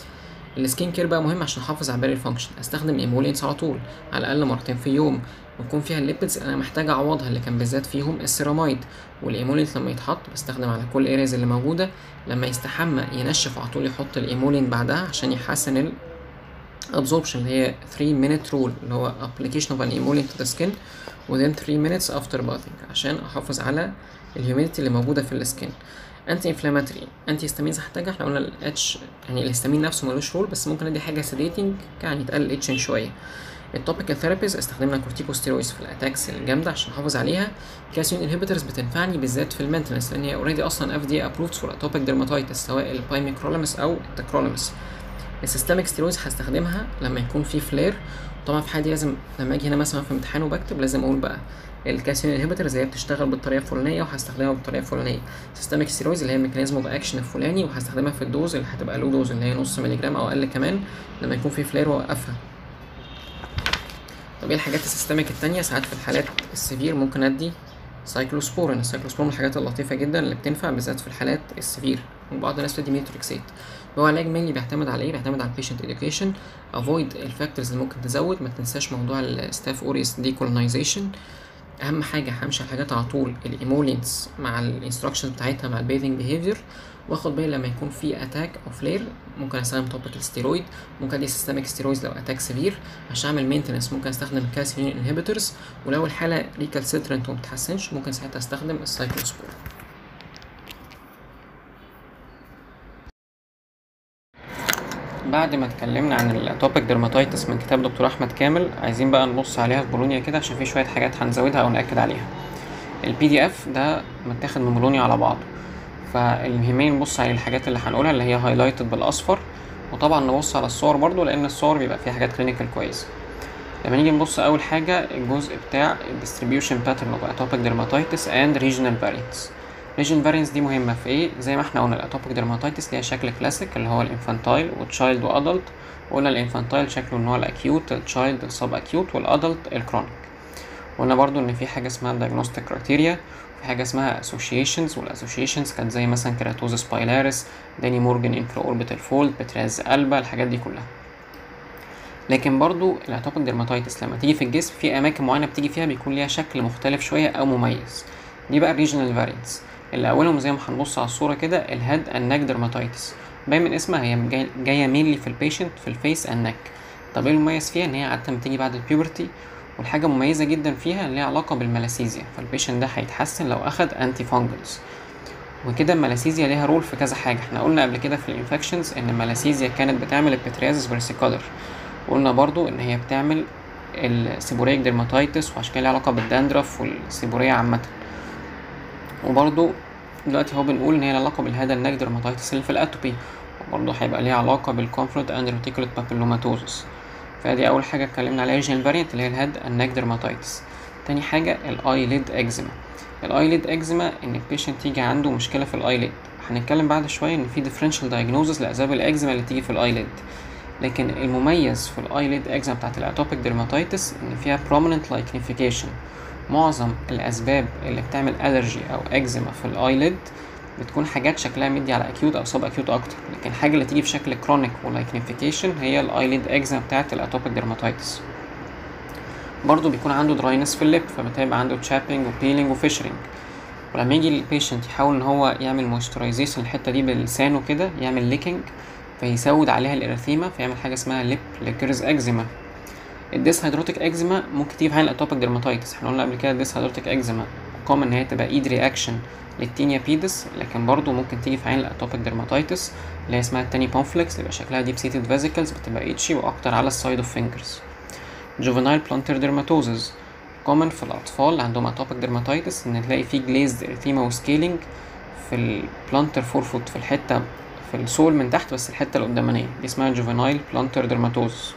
السكين كير بقى مهم عشان احافظ على باقي الفانكشن استخدم ايمولينس على طول على الاقل مرتين في اليوم ويكون فيها الليبيدز انا محتاج اعوضها اللي كان بالذات فيهم السيراميد والايمولينت لما يتحط بستخدم على كل الاريز اللي موجوده لما يستحمى ينشف على طول يحط الايمولين بعدها عشان يحسن ال absorption اللي هي 3 minute rule اللي هو application of an emollient to the skin within 3 minutes after bathing عشان احافظ على الهيوميديتي اللي موجوده في السكين انتي انفلاماتوري انتي هيستامينز هحتاجها احنا قلنا الاتش يعني الهيستامين نفسه ملوش رول بس ممكن ادي حاجه سيديتنج يعني تقلل الاتشنج شويه التوبيكال ثيرابيز استخدمنا كورتيكوستيرويدز في الاتاكس الجامده عشان احافظ عليها كالسيوم انهبيتورز بتنفعني بالذات في المينتنس لان هي اوريدي اصلا اف دي ابروفد فور اتوبيك ديرماتايتس سواء البايميكرولمس او التكرولمس السيستميك ستيرويدز هستخدمها لما يكون في فلير طبعا في حالة لازم لما اجي هنا مثلا في امتحان وبكتب لازم اقول بقى الكالسيوم انهبيتورز هي بتشتغل بالطريقه الفلانيه وهستخدمها بالطريقه الفلانيه سيستميك ستيرويدز اللي هي الميكانيزم اوف اكشن الفلاني وهستخدمها في الدوز اللي هتبقى لو دوز اللي هي نص مللي جرام او اقل كمان لما يكون في فلير واوقفها طب ايه الحاجات السيستميك التانية ساعات في الحالات السيفير ممكن ادي سايكلوسبورين السايكلوسبورين من الحاجات اللطيفة جدا اللي بتنفع بالذات في الحالات السيفير وبعض الناس بتدي ميتريكسيت هو علاج مينلي بيعتمد على ايه بيعتمد على البيشنت education افويد الفاكتورز اللي ممكن تزود ما تنساش موضوع الستاف اوريس ديكولونايزيشن اهم حاجه همشي على الحاجات على طول الايمولينس مع الانستراكشنز بتاعتها مع البيثنج بيهيفير واخد بالي لما يكون في اتاك او فلير ممكن استخدم توبيكال ستيرويد ممكن ادي سيستميك ستيرويدز لو اتاك سيفير عشان اعمل مينتنس ممكن استخدم كالسيوم انهبيتورز ولو الحاله ريكالسيترنت ومتحسنش ممكن ساعتها استخدم السايكلوسبور بعد ما اتكلمنا عن الاتوبيك ديرماتيتس من كتاب دكتور احمد كامل عايزين بقى نبص عليها في بولونيا كده عشان في شويه حاجات هنزودها او ناكد عليها البي دي اف ده متاخد من بولونيا على بعضه فالمهمين نبص على الحاجات اللي هنقولها اللي هي هايلايتد بالاصفر وطبعا نبص على الصور برضو لان الصور بيبقى فيها حاجات كلينيكال كويسه لما نيجي نبص اول حاجه الجزء بتاع الديستريبيوشن باترن اوف اتوبيك ديرماتيتس اند ريجنال فاريانتس ريجن فارينس دي مهمة في ايه زي ما احنا قلنا الاتوبيك ديرماتيتس ليها شكل كلاسيك اللي هو الانفانتايل وتشايلد وادلت وقلنا الانفانتايل شكله ان هو الاكيوت التشايلد السب اكيوت والادلت الكرونيك قلنا برضو ان في حاجة اسمها diagnostic criteria في حاجة اسمها associations والاسوشيشنز كانت زي مثلا كيراتوزس بايلاريس داني مورجان انفرا اوربيتال فولد بتراز قلبة الحاجات دي كلها لكن برضو الاتوبيك ديرماتيتس لما تيجي في الجسم في اماكن معينة بتيجي فيها بيكون ليها شكل مختلف شوية او مميز دي بقى الريجنال فارينتس اللي اولهم زي ما هنبص على الصوره كده الهيد النك ديرماتيتس باين من اسمها هي جاي- جايه مينلي في البيشنت في الفيس النك طب ايه المميز فيها ان هي عاده بتيجي بعد البيوبرتي والحاجه مميزه جدا فيها اللي ليها علاقه بالملاسيزيا فالبيشنت ده هيتحسن لو اخد انتي فانجلز وكده الملاسيزيا ليها رول في كذا حاجه احنا قلنا قبل كده في الانفكشنز ان الملاسيزيا كانت بتعمل البتريازس فيرسيكولر وقلنا برضو ان هي بتعمل السيبوريك ديرماتيتس وعشان كده ليها علاقه بالداندرف والسيبوريه عامه وبرضو دلوقتي هو بنقول ان هي لها علاقه بالهذا النك ديرماتيتس اللي في الاتوبي وبرضه هيبقى ليها علاقه بالكونفرنت اند ريتيكولت بابيلوماتوزس فدي اول حاجه اتكلمنا عليها ريجنال فاريانت اللي هي الهيد النك ديرماتيتس تاني حاجه الايليد اكزيما الايليد اكزيما ان البيشنت يجي عنده مشكله في الايليد هنتكلم بعد شويه ان في ديفرنشال دايجنوزس لاسباب الاكزيما اللي تيجي في الايليد لكن المميز في الايليد اكزيما بتاعت الاتوبيك ديرماتيتس ان فيها prominent لايكنيفيكيشن معظم الاسباب اللي بتعمل الرجي او اكزيما في الايليد بتكون حاجات شكلها مدي على اكيوت او سب اكيوت اكتر لكن الحاجه اللي تيجي في شكل كرونيك ولايكنيفيكيشن هي الايليد اكزيما بتاعت الاتوبيك ديرماتيتس برضه بيكون عنده دراينس في الليب فبتبقى عنده تشابينج وبيلينج وفيشرنج ولما يجي البيشنت يحاول ان هو يعمل مويسترايزيشن الحته دي بلسانه كده يعمل ليكنج فيسود عليها الارثيما فيعمل حاجه اسمها ليب ليكرز اكزيما الديس هيدروتيك اكزيما ممكن تيجي في حال الاتوبيك ديرماتيتس احنا قلنا قبل كده الديس هيدروتيك اكزيما كومن ان هي تبقى ايد رياكشن للتينيا بيدس لكن برضو ممكن تيجي في عين الاتوبيك ديرماتيتس اللي هي اسمها التاني بونفلكس يبقى شكلها ديب سيتد فيزيكلز بتبقى ايتشي واكتر على السايد اوف فينجرز جوفينايل بلانتر ديرماتوزز كومن في الاطفال اللي عندهم اتوبيك ديرماتيتس ان تلاقي فيه جليزد ارثيما وسكيلينج في البلانتر فور فوت في الحته في السول من تحت بس الحته القدامانيه دي اسمها جوفينايل بلانتر ديرماتوزز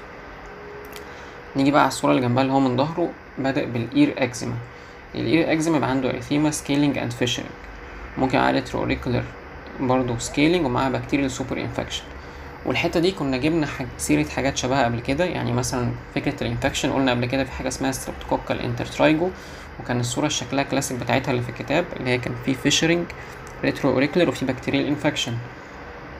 نيجي بقى على الصورة اللي جنبها اللي هو من ظهره بدأ بالإير إكزيما الإير إكزيما يبقى عنده إرثيما سكيلينج أند فيشرنج ممكن على ريتروأوريكولر برضه سكيلينج ومعاها بكتيريال سوبر انفكشن والحتة دي كنا جبنا حاج... سيرة حاجات شبهها قبل كده يعني مثلا فكرة الانفكشن قلنا قبل كده في حاجة اسمها ستريبتوكوكال انترترايجو وكان الصورة شكلها كلاسيك بتاعتها اللي في الكتاب اللي هي كان في فيشرنج ريتروأوريكولر وفي بكتيريال انفكشن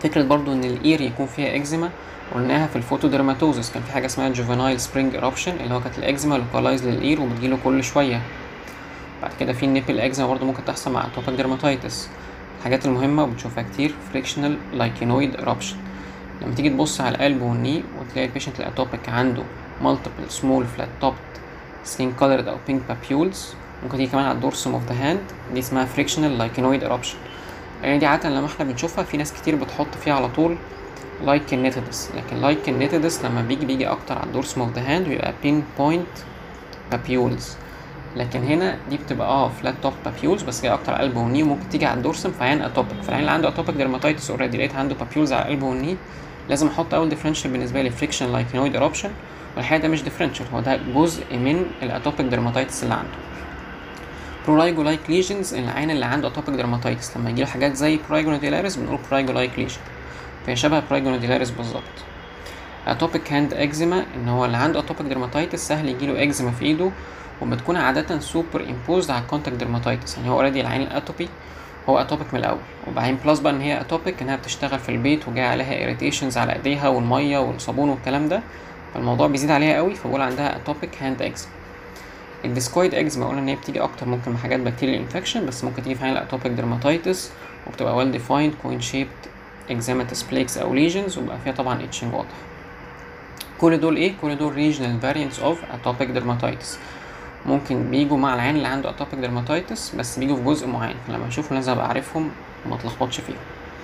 فكرة برضو ان الاير يكون فيها اكزيما قلناها في الفوتوديرماتوزس كان في حاجة اسمها جوفينايل سبرينج ايربشن اللي هو كانت الاكزيما لوكالايز للاير وبتجيله كل شوية بعد كده في النيبل اكزيما برضو ممكن تحصل مع اتوبيك ديرماتيتس الحاجات المهمة وبنشوفها كتير فريكشنال لايكينويد ايربشن لما تيجي تبص على القلب والني وتلاقي البيشنت الاتوبيك عنده multiple small flat topped skin colored او pink papules ممكن تيجي كمان على الدورسوم اوف ذا هاند دي اسمها فريكشنال لايكينويد ايربشن يعني دي عادة لما احنا بنشوفها في ناس كتير بتحط فيها على طول لايكن نيتيدس لكن لايكن نيتيدس لما بيجي بيجي اكتر على الدورسوم اوف ذا هاند بيبقى بين بوينت بابيولز لكن هنا دي بتبقى اه فلات توب بابيولز بس هي اكتر على القلب والني وممكن تيجي على الدورسم في عين اتوبيك فالعين اللي عنده اتوبيك ديرماتيتس اوريدي لقيت عنده بابيولز على القلب والني لازم احط اول ديفرنشال بالنسبه لي فريكشن لايكنويد ايربشن والحقيقه ده مش ديفرنشال هو ده جزء من الاتوبيك ديرماتيتس اللي عنده برولايجو لايك ليجنز العين اللي عنده اتوبيك ديرماتيتس لما يجيله حاجات زي برايجونوديلاريس بنقول برايجو لايك ليجن فهي شبه برايجونوديلاريس بالظبط اتوبيك هاند اكزيما ان هو اللي عنده اتوبيك ديرماتيتس سهل يجيله اكزيما في ايده وبتكون عادة سوبر امبوزد على الكونتاكت ديرماتيتس يعني هو اوريدي العين الاتوبي هو اتوبيك من الاول وبعدين بلس بقى ان هي اتوبيك انها بتشتغل في البيت وجاي عليها اريتيشنز على ايديها والميه والصابون والكلام ده فالموضوع بيزيد عليها قوي فبقول عندها اتوبيك هاند اكزيما الديسكويد اكزيما قلنا ان هي بتيجي اكتر ممكن من حاجات بكتيريال انفكشن بس ممكن تيجي في عين الاتوبيك ديرماتيتس وبتبقى ويل ديفايند كوين شيبد اكزيماتس بليكس او ليجنز وبقى فيها طبعا اتشنج واضح كل دول ايه كل دول ريجنال فاريانتس اوف اتوبيك ديرماتيتس ممكن بيجوا مع العين اللي عنده اتوبيك ديرماتيتس بس بيجوا في جزء معين فلما اشوفهم لازم ابقى عارفهم وما اتلخبطش فيهم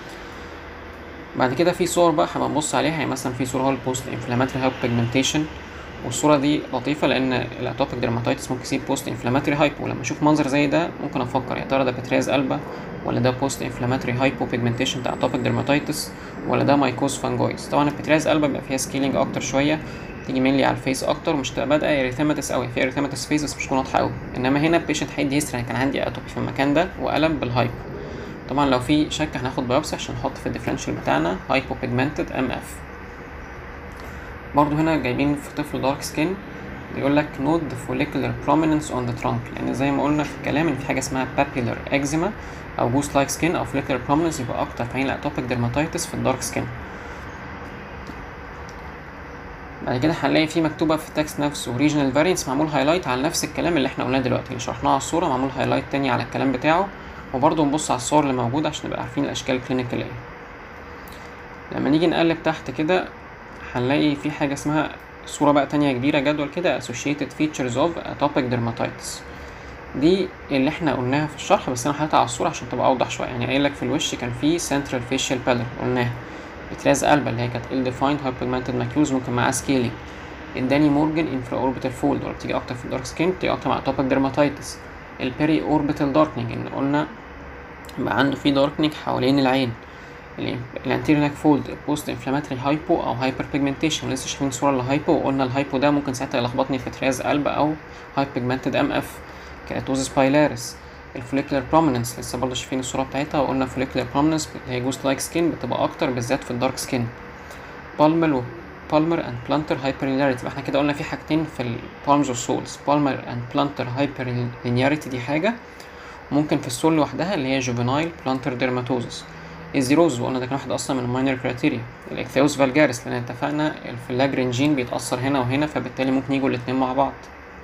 بعد كده في صور بقى هبقى نبص عليها يعني مثلا في صوره هو البوست انفلاماتري هايبو بيجمنتيشن والصوره دي لطيفه لان الاتوبيك ديرماتيتس ممكن يسيب بوست انفلاماتري هايبو ولما اشوف منظر زي ده ممكن افكر يا ترى ده بترياز قلبه ولا ده بوست انفلاماتري هايبو بيجمنتيشن بتاع اتوبيك ديرماتيتس ولا ده مايكوز فانجويز طبعا البترياز قلبه بيبقى فيها سكيلينج اكتر شويه تيجي مينلي على الفيس اكتر ومش تبقى بادئه اريثيماتس قوي في اريثيماتس فيس بس مش تكون واضحه قوي انما هنا البيشنت هيدي هيستري كان عندي اتوبي في المكان ده وقلب بالهايبو طبعا لو في شك هناخد بايوبسي عشان نحط في الديفرنشال بتاعنا هايبو بيجمنتد ام اف برضو هنا جايبين في طفل دارك سكين بيقول لك نوت the follicular prominence on the trunk لان زي ما قلنا في الكلام ان في حاجه اسمها papular eczema او جوست لايك سكين او follicular prominence يبقى اكتر في عين الاتوبيك ديرماتيتس في الدارك سكين بعد كده هنلاقي في مكتوبه في التكست نفسه ريجنال فارينس معمول هايلايت على نفس الكلام اللي احنا قلناه دلوقتي اللي شرحناه على الصوره معمول هايلايت تاني على الكلام بتاعه وبرضه نبص على الصور اللي موجوده عشان نبقى عارفين الاشكال الكلينيكال ايه لما نيجي نقلب تحت كده هنلاقي في حاجه اسمها صوره بقى تانية كبيره جدول كده associated features of atopic dermatitis دي اللي احنا قلناها في الشرح بس انا حاططها على الصوره عشان تبقى اوضح شويه يعني قايل لك في الوش كان في central facial pallor قلناها بتلاز قلبه اللي هي كانت ill defined hypopigmented macules ممكن معاها scaling اداني مورجان انفرا اوربيتال فولد ولا بتيجي اكتر في الدارك سكين بتيجي اكتر مع اتوبيك ديرماتيتس البيري اوربيتال داركنينج ان قلنا بقى عنده في داركنينج حوالين العين الانتيريور ناك فولد بوست انفلاماتري هايبو او هايبر بيجمنتيشن لسه شايفين صوره للهايبو وقلنا الهايبو ده ممكن ساعتها يلخبطني في ترياز قلب او هايبر بيجمنتد ام اف كيراتوزس بايلاريس الفوليكولار بروميننس لسه برضه شايفين الصوره بتاعتها وقلنا فوليكولار بروميننس اللي هي جوست لايك سكين بتبقى اكتر بالذات في الدارك سكين بالمر و بالمر اند بلانتر هايبرلينياريتي يبقى احنا كده قلنا في حاجتين في البالمز والسولز بالمر اند بلانتر هايبرلينياريتي دي حاجه ممكن في السول لوحدها اللي هي جوفينايل بلانتر ديرماتوزس الزيروز وقلنا ده كان واحد اصلا من الماينر كرايتيريا الاكثيوس فالجاريس لان اتفقنا الفلاجرين جين بيتاثر هنا وهنا فبالتالي ممكن يجوا الاتنين مع بعض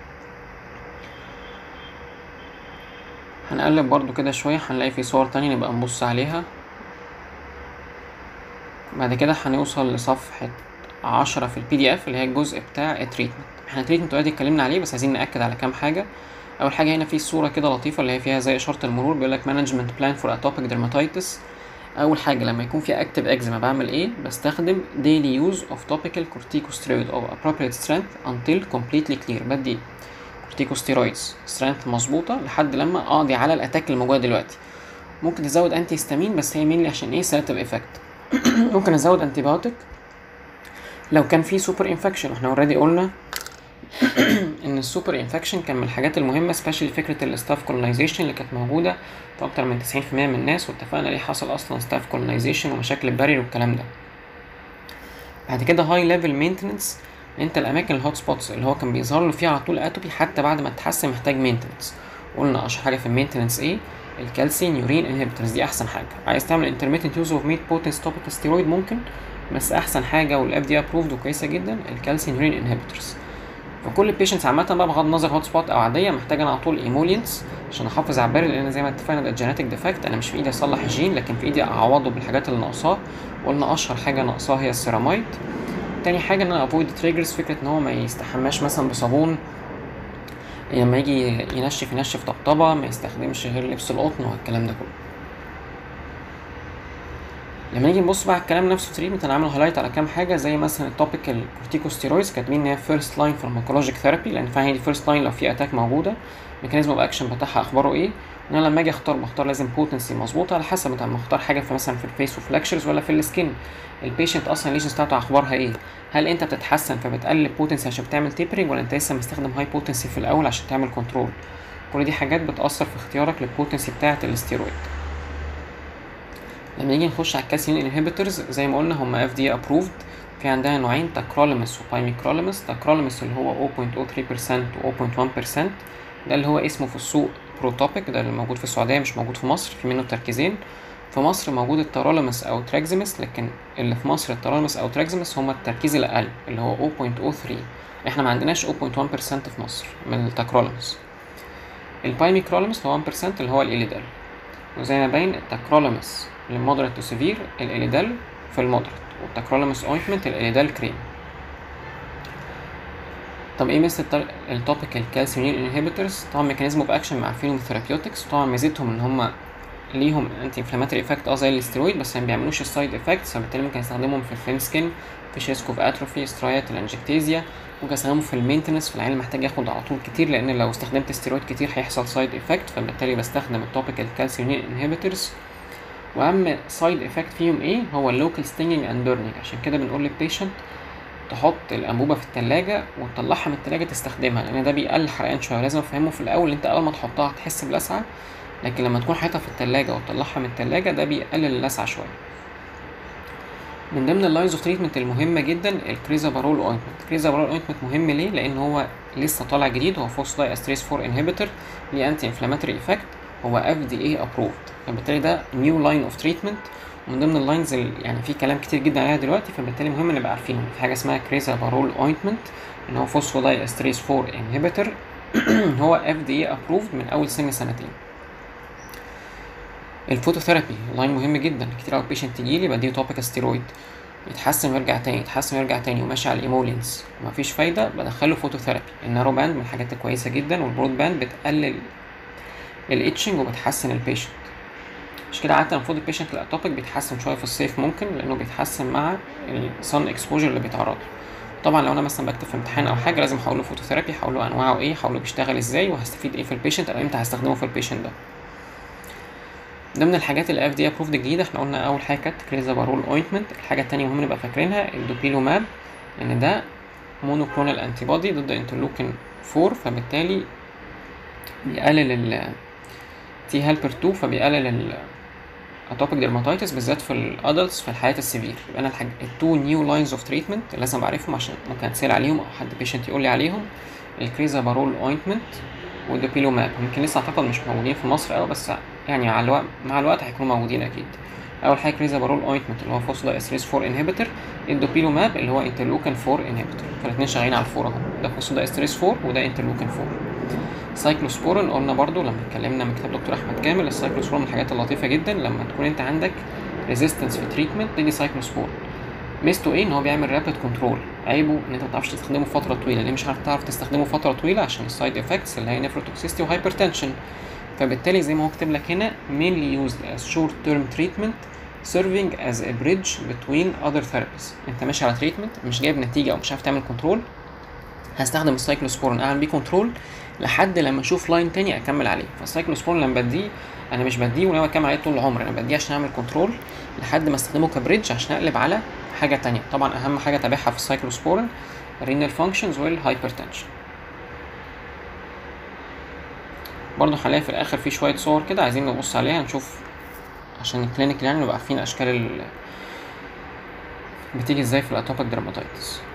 هنقلب برضو كده شوية هنلاقي في صور تانية نبقى نبص عليها بعد كده هنوصل لصفحة عشرة في البي دي اف اللي هي الجزء بتاع التريتمنت احنا التريتمنت اوريدي اتكلمنا عليه بس عايزين نأكد على كام حاجة أول حاجة هنا في صورة كده لطيفة اللي هي فيها زي إشارة المرور بيقولك مانجمنت بلان فور اتوبيك dermatitis أول حاجة لما يكون في اكتف اكزيما بعمل ايه بستخدم daily use of topical corticosteroid of appropriate strength until completely clear بدي كورتيكوستيرويدز سترينث مظبوطة لحد لما اقضي على الاتاك اللي موجودة دلوقتي ممكن تزود انتي هيستامين بس هي مينلي عشان ايه سيلكتيف افكت ممكن ازود انتي بايوتيك لو كان في سوبر انفكشن واحنا اوريدي قلنا ان السوبر انفكشن كان من الحاجات المهمه سبيشالي فكره الستاف كولونايزيشن اللي كانت موجوده في اكتر من 90% من الناس واتفقنا ليه حصل اصلا ستاف كولونايزيشن ومشاكل البارير والكلام ده بعد كده هاي ليفل مينتننس انت الاماكن الهوت سبوتس اللي هو كان بيظهر له فيها على طول اتوبي حتى بعد ما تتحسن محتاج مينتننس قلنا اشهر حاجه في المينتننس ايه الكالسيوم يورين انهبيتورز دي احسن حاجه عايز تعمل انترميتنت يوز اوف ميد بوتنس توبيك ستيرويد ممكن بس احسن حاجه والاف دي ابروفد وكويسه جدا الكالسيوم يورين انهبيتورز فكل البيشنتس عامه بقى بغض النظر هوت سبوت او عاديه محتاجه انا على طول ايمولينس عشان احافظ على الباري لان زي ما اتفقنا ده جينيتك ديفكت انا مش في ايدي اصلح الجين لكن في ايدي اعوضه بالحاجات اللي ناقصاه قلنا اشهر حاجه ناقصاه هي السيرامايد تاني حاجه ان انا افويد تريجرز فكره ان هو ما يستحماش مثلا بصابون لما يجي ينشف ينشف طبطبه ما يستخدمش غير لبس القطن والكلام ده كله لما نيجي نبص بقى على الكلام نفسه تريتمنت انا عامل هايلايت على كام حاجه زي مثلا التوبيكال كورتيكوستيرويدز كاتبين ان هي فيرست لاين فارماكولوجيك ثيرابي لان فعلا هي دي فيرست لاين لو في اتاك موجوده ميكانيزم اوف اكشن بتاعها اخباره ايه ان انا لما اجي اختار بختار لازم بوتنسي مظبوطه على حسب انت مختار حاجه في مثلا في الفيس وفلاكشرز ولا في السكين البيشنت اصلا الليجنز بتاعته اخبارها ايه هل انت بتتحسن فبتقلل بوتنسي عشان بتعمل تيبرنج ولا انت لسه مستخدم هاي بوتنسي في الاول عشان تعمل كنترول كل دي حاجات بتاثر في اختيارك للبوتنسي بتاعه الاستيرويد لما نيجي نخش على الكالسيوم انهبيتورز زي ما قلنا هم اف دي ابروفد في عندها نوعين تاكروليمس وبايميكروليمس تاكروليمس اللي هو 0.03% و 0.1% ده اللي هو اسمه في السوق بروتوبيك ده اللي موجود في السعوديه مش موجود في مصر في منه تركيزين في مصر موجود التروليمس او تراكزيمس لكن اللي في مصر التروليمس او تراكزيمس هما التركيز الاقل اللي هو 0.03 احنا ما عندناش 0.1% في مصر من التاكروليمس البايميكروليمس اللي هو 1% اللي هو الإليدال وزي ما باين التاكروليمس للمودريت تو سيفير الإليدال في المودريت والتاكروليمس اوينتمنت الإليدال كريم طب ايه مثل التوبيك الكالسيوم انهبيتورز طبعا ميكانيزم اوف اكشن عارفينهم الثيرابيوتكس طبعا ميزتهم ان هم ليهم انتي انفلاماتوري افكت اه زي الاسترويد بس ما بيعملوش السايد افكتس فبالتالي ممكن استخدمهم في الثين سكين في شيسك اوف اتروفي سترايات الانجكتيزيا ممكن استخدمهم في المينتنس في العيان اللي محتاج ياخد على طول كتير لان لو استخدمت استرويد كتير هيحصل سايد افكت فبالتالي بستخدم التوبيك الكالسيوم انهبيتورز واهم سايد افكت فيهم ايه هو اللوكال ستينجنج اند بيرنينج عشان كده بنقول للبيشنت تحط الانبوبه في التلاجة وتطلعها من التلاجة تستخدمها لان ده بيقلل حرقان شويه لازم افهمه في الاول انت اول ما تحطها هتحس بلسعه لكن لما تكون حاططها في التلاجة وتطلعها من التلاجة ده بيقلل اللسعة شوية من ضمن اللاينز اوف تريتمنت المهمة جدا الكريزابارول اوينتمنت الكريزابارول اوينتمنت مهم ليه لان هو لسه طالع جديد هو فوسفوداي استريس 4 انهبيتور ليه انتي انفلاماتوري افكت هو اف دي اي ابروفد فبالتالي ده نيو لاين اوف تريتمنت ومن ضمن اللاينز يعني في كلام كتير جدا عليها دلوقتي فبالتالي مهم نبقى عارفينهم في حاجه اسمها كريزابارول اوينتمنت ان هو فوسفوداي استريس 4 انهبيتور هو اف دي اي ابروفد من اول سن سنتين الفوتوثيرابي لاين مهم جدا كتير قوي بيشنت تجيلي بديه توبيك ستيرويد يتحسن ويرجع تاني يتحسن ويرجع تاني وماشي على الايمولينز ومفيش فايده بدخله فوتوثيرابي النارو باند من الحاجات الكويسه جدا والبرود باند بتقلل الاتشنج وبتحسن البيشنت مش كده عاده المفروض البيشنت الاتوبيك بيتحسن شويه في الصيف ممكن لانه بيتحسن مع الصن اكسبوجر اللي بيتعرض له طبعا لو انا مثلا بكتب في امتحان او حاجه لازم هقول له فوتوثيرابي هقول له انواعه ايه هقول له بيشتغل ازاي وهستفيد ايه في البيشنت او امتى هستخدمه في البيشنت ده ضمن الحاجات اللي اف دي ابروفد الجديده احنا قلنا اول حاجه كانت كريزابارول اوينتمنت الحاجه التانية مهم نبقى فاكرينها الدوبيلوماب لان ده مونوكلونال انتي بودي ضد انترلوكين 4 فبالتالي بيقلل ال تي هيلبر 2 فبيقلل ال اتوبيك ديرماتايتس بالذات في الادلتس في الحالات السيفير يبقى انا الحاج... التو نيو لاينز اوف تريتمنت لازم بعرفهم عشان ممكن اتسال عليهم او حد بيشنت يقول لي عليهم الكريزابارول اوينتمنت والدوبيلوماب ممكن لسه اعتقد مش موجودين في مصر قوي بس يعني على الوقت مع الوقت هيكونوا موجودين اكيد اول حاجه كريزابارول اوينتمنت اللي هو فوسفوداي استريس 4 انهبيتور الدوبيلوماب اللي هو انترلوكين 4 انهبيتور فالاثنين شغالين على الفور اهو ده فوسفوداي استريس 4 وده انترلوكين 4 سايكلوسبورين قلنا برضو لما اتكلمنا من كتاب دكتور احمد كامل السايكلوسبورين من الحاجات اللطيفه جدا لما تكون انت عندك ريزيستنس في تريتمنت تدي سايكلوسبورين ميزته ايه ان هو بيعمل رابid كنترول عيبه ان انت ما تعرفش تستخدمه فتره طويله ليه مش هتعرف تستخدمه فتره طويله عشان السايد افكتس اللي هي نيفروتوكسيستي وهايبرتنشن فبالتالي زي ما هو كاتب لك هنا mainly used as short term treatment serving as a bridge between other therapies انت ماشي على تريتمنت مش جايب نتيجه او مش عارف تعمل كنترول هستخدم السايكلوسبورين اعمل بيه كنترول لحد لما اشوف لاين تاني اكمل عليه فالسايكلوسبورين لما بديه انا مش بديه وناوي اكمل عليه طول العمر انا بديه عشان اعمل كنترول لحد ما استخدمه كبريدج عشان اقلب على حاجه تانية طبعا اهم حاجه تابعها في السايكلوسبورين الرينال فانكشنز والهايبرتنشن برضه هنلاقي في الاخر في شويه صور كده عايزين نبص عليها نشوف عشان الكلينيك يعني نبقى عارفين اشكال ال... بتيجي ازاي في الاتوبيك درماتيتس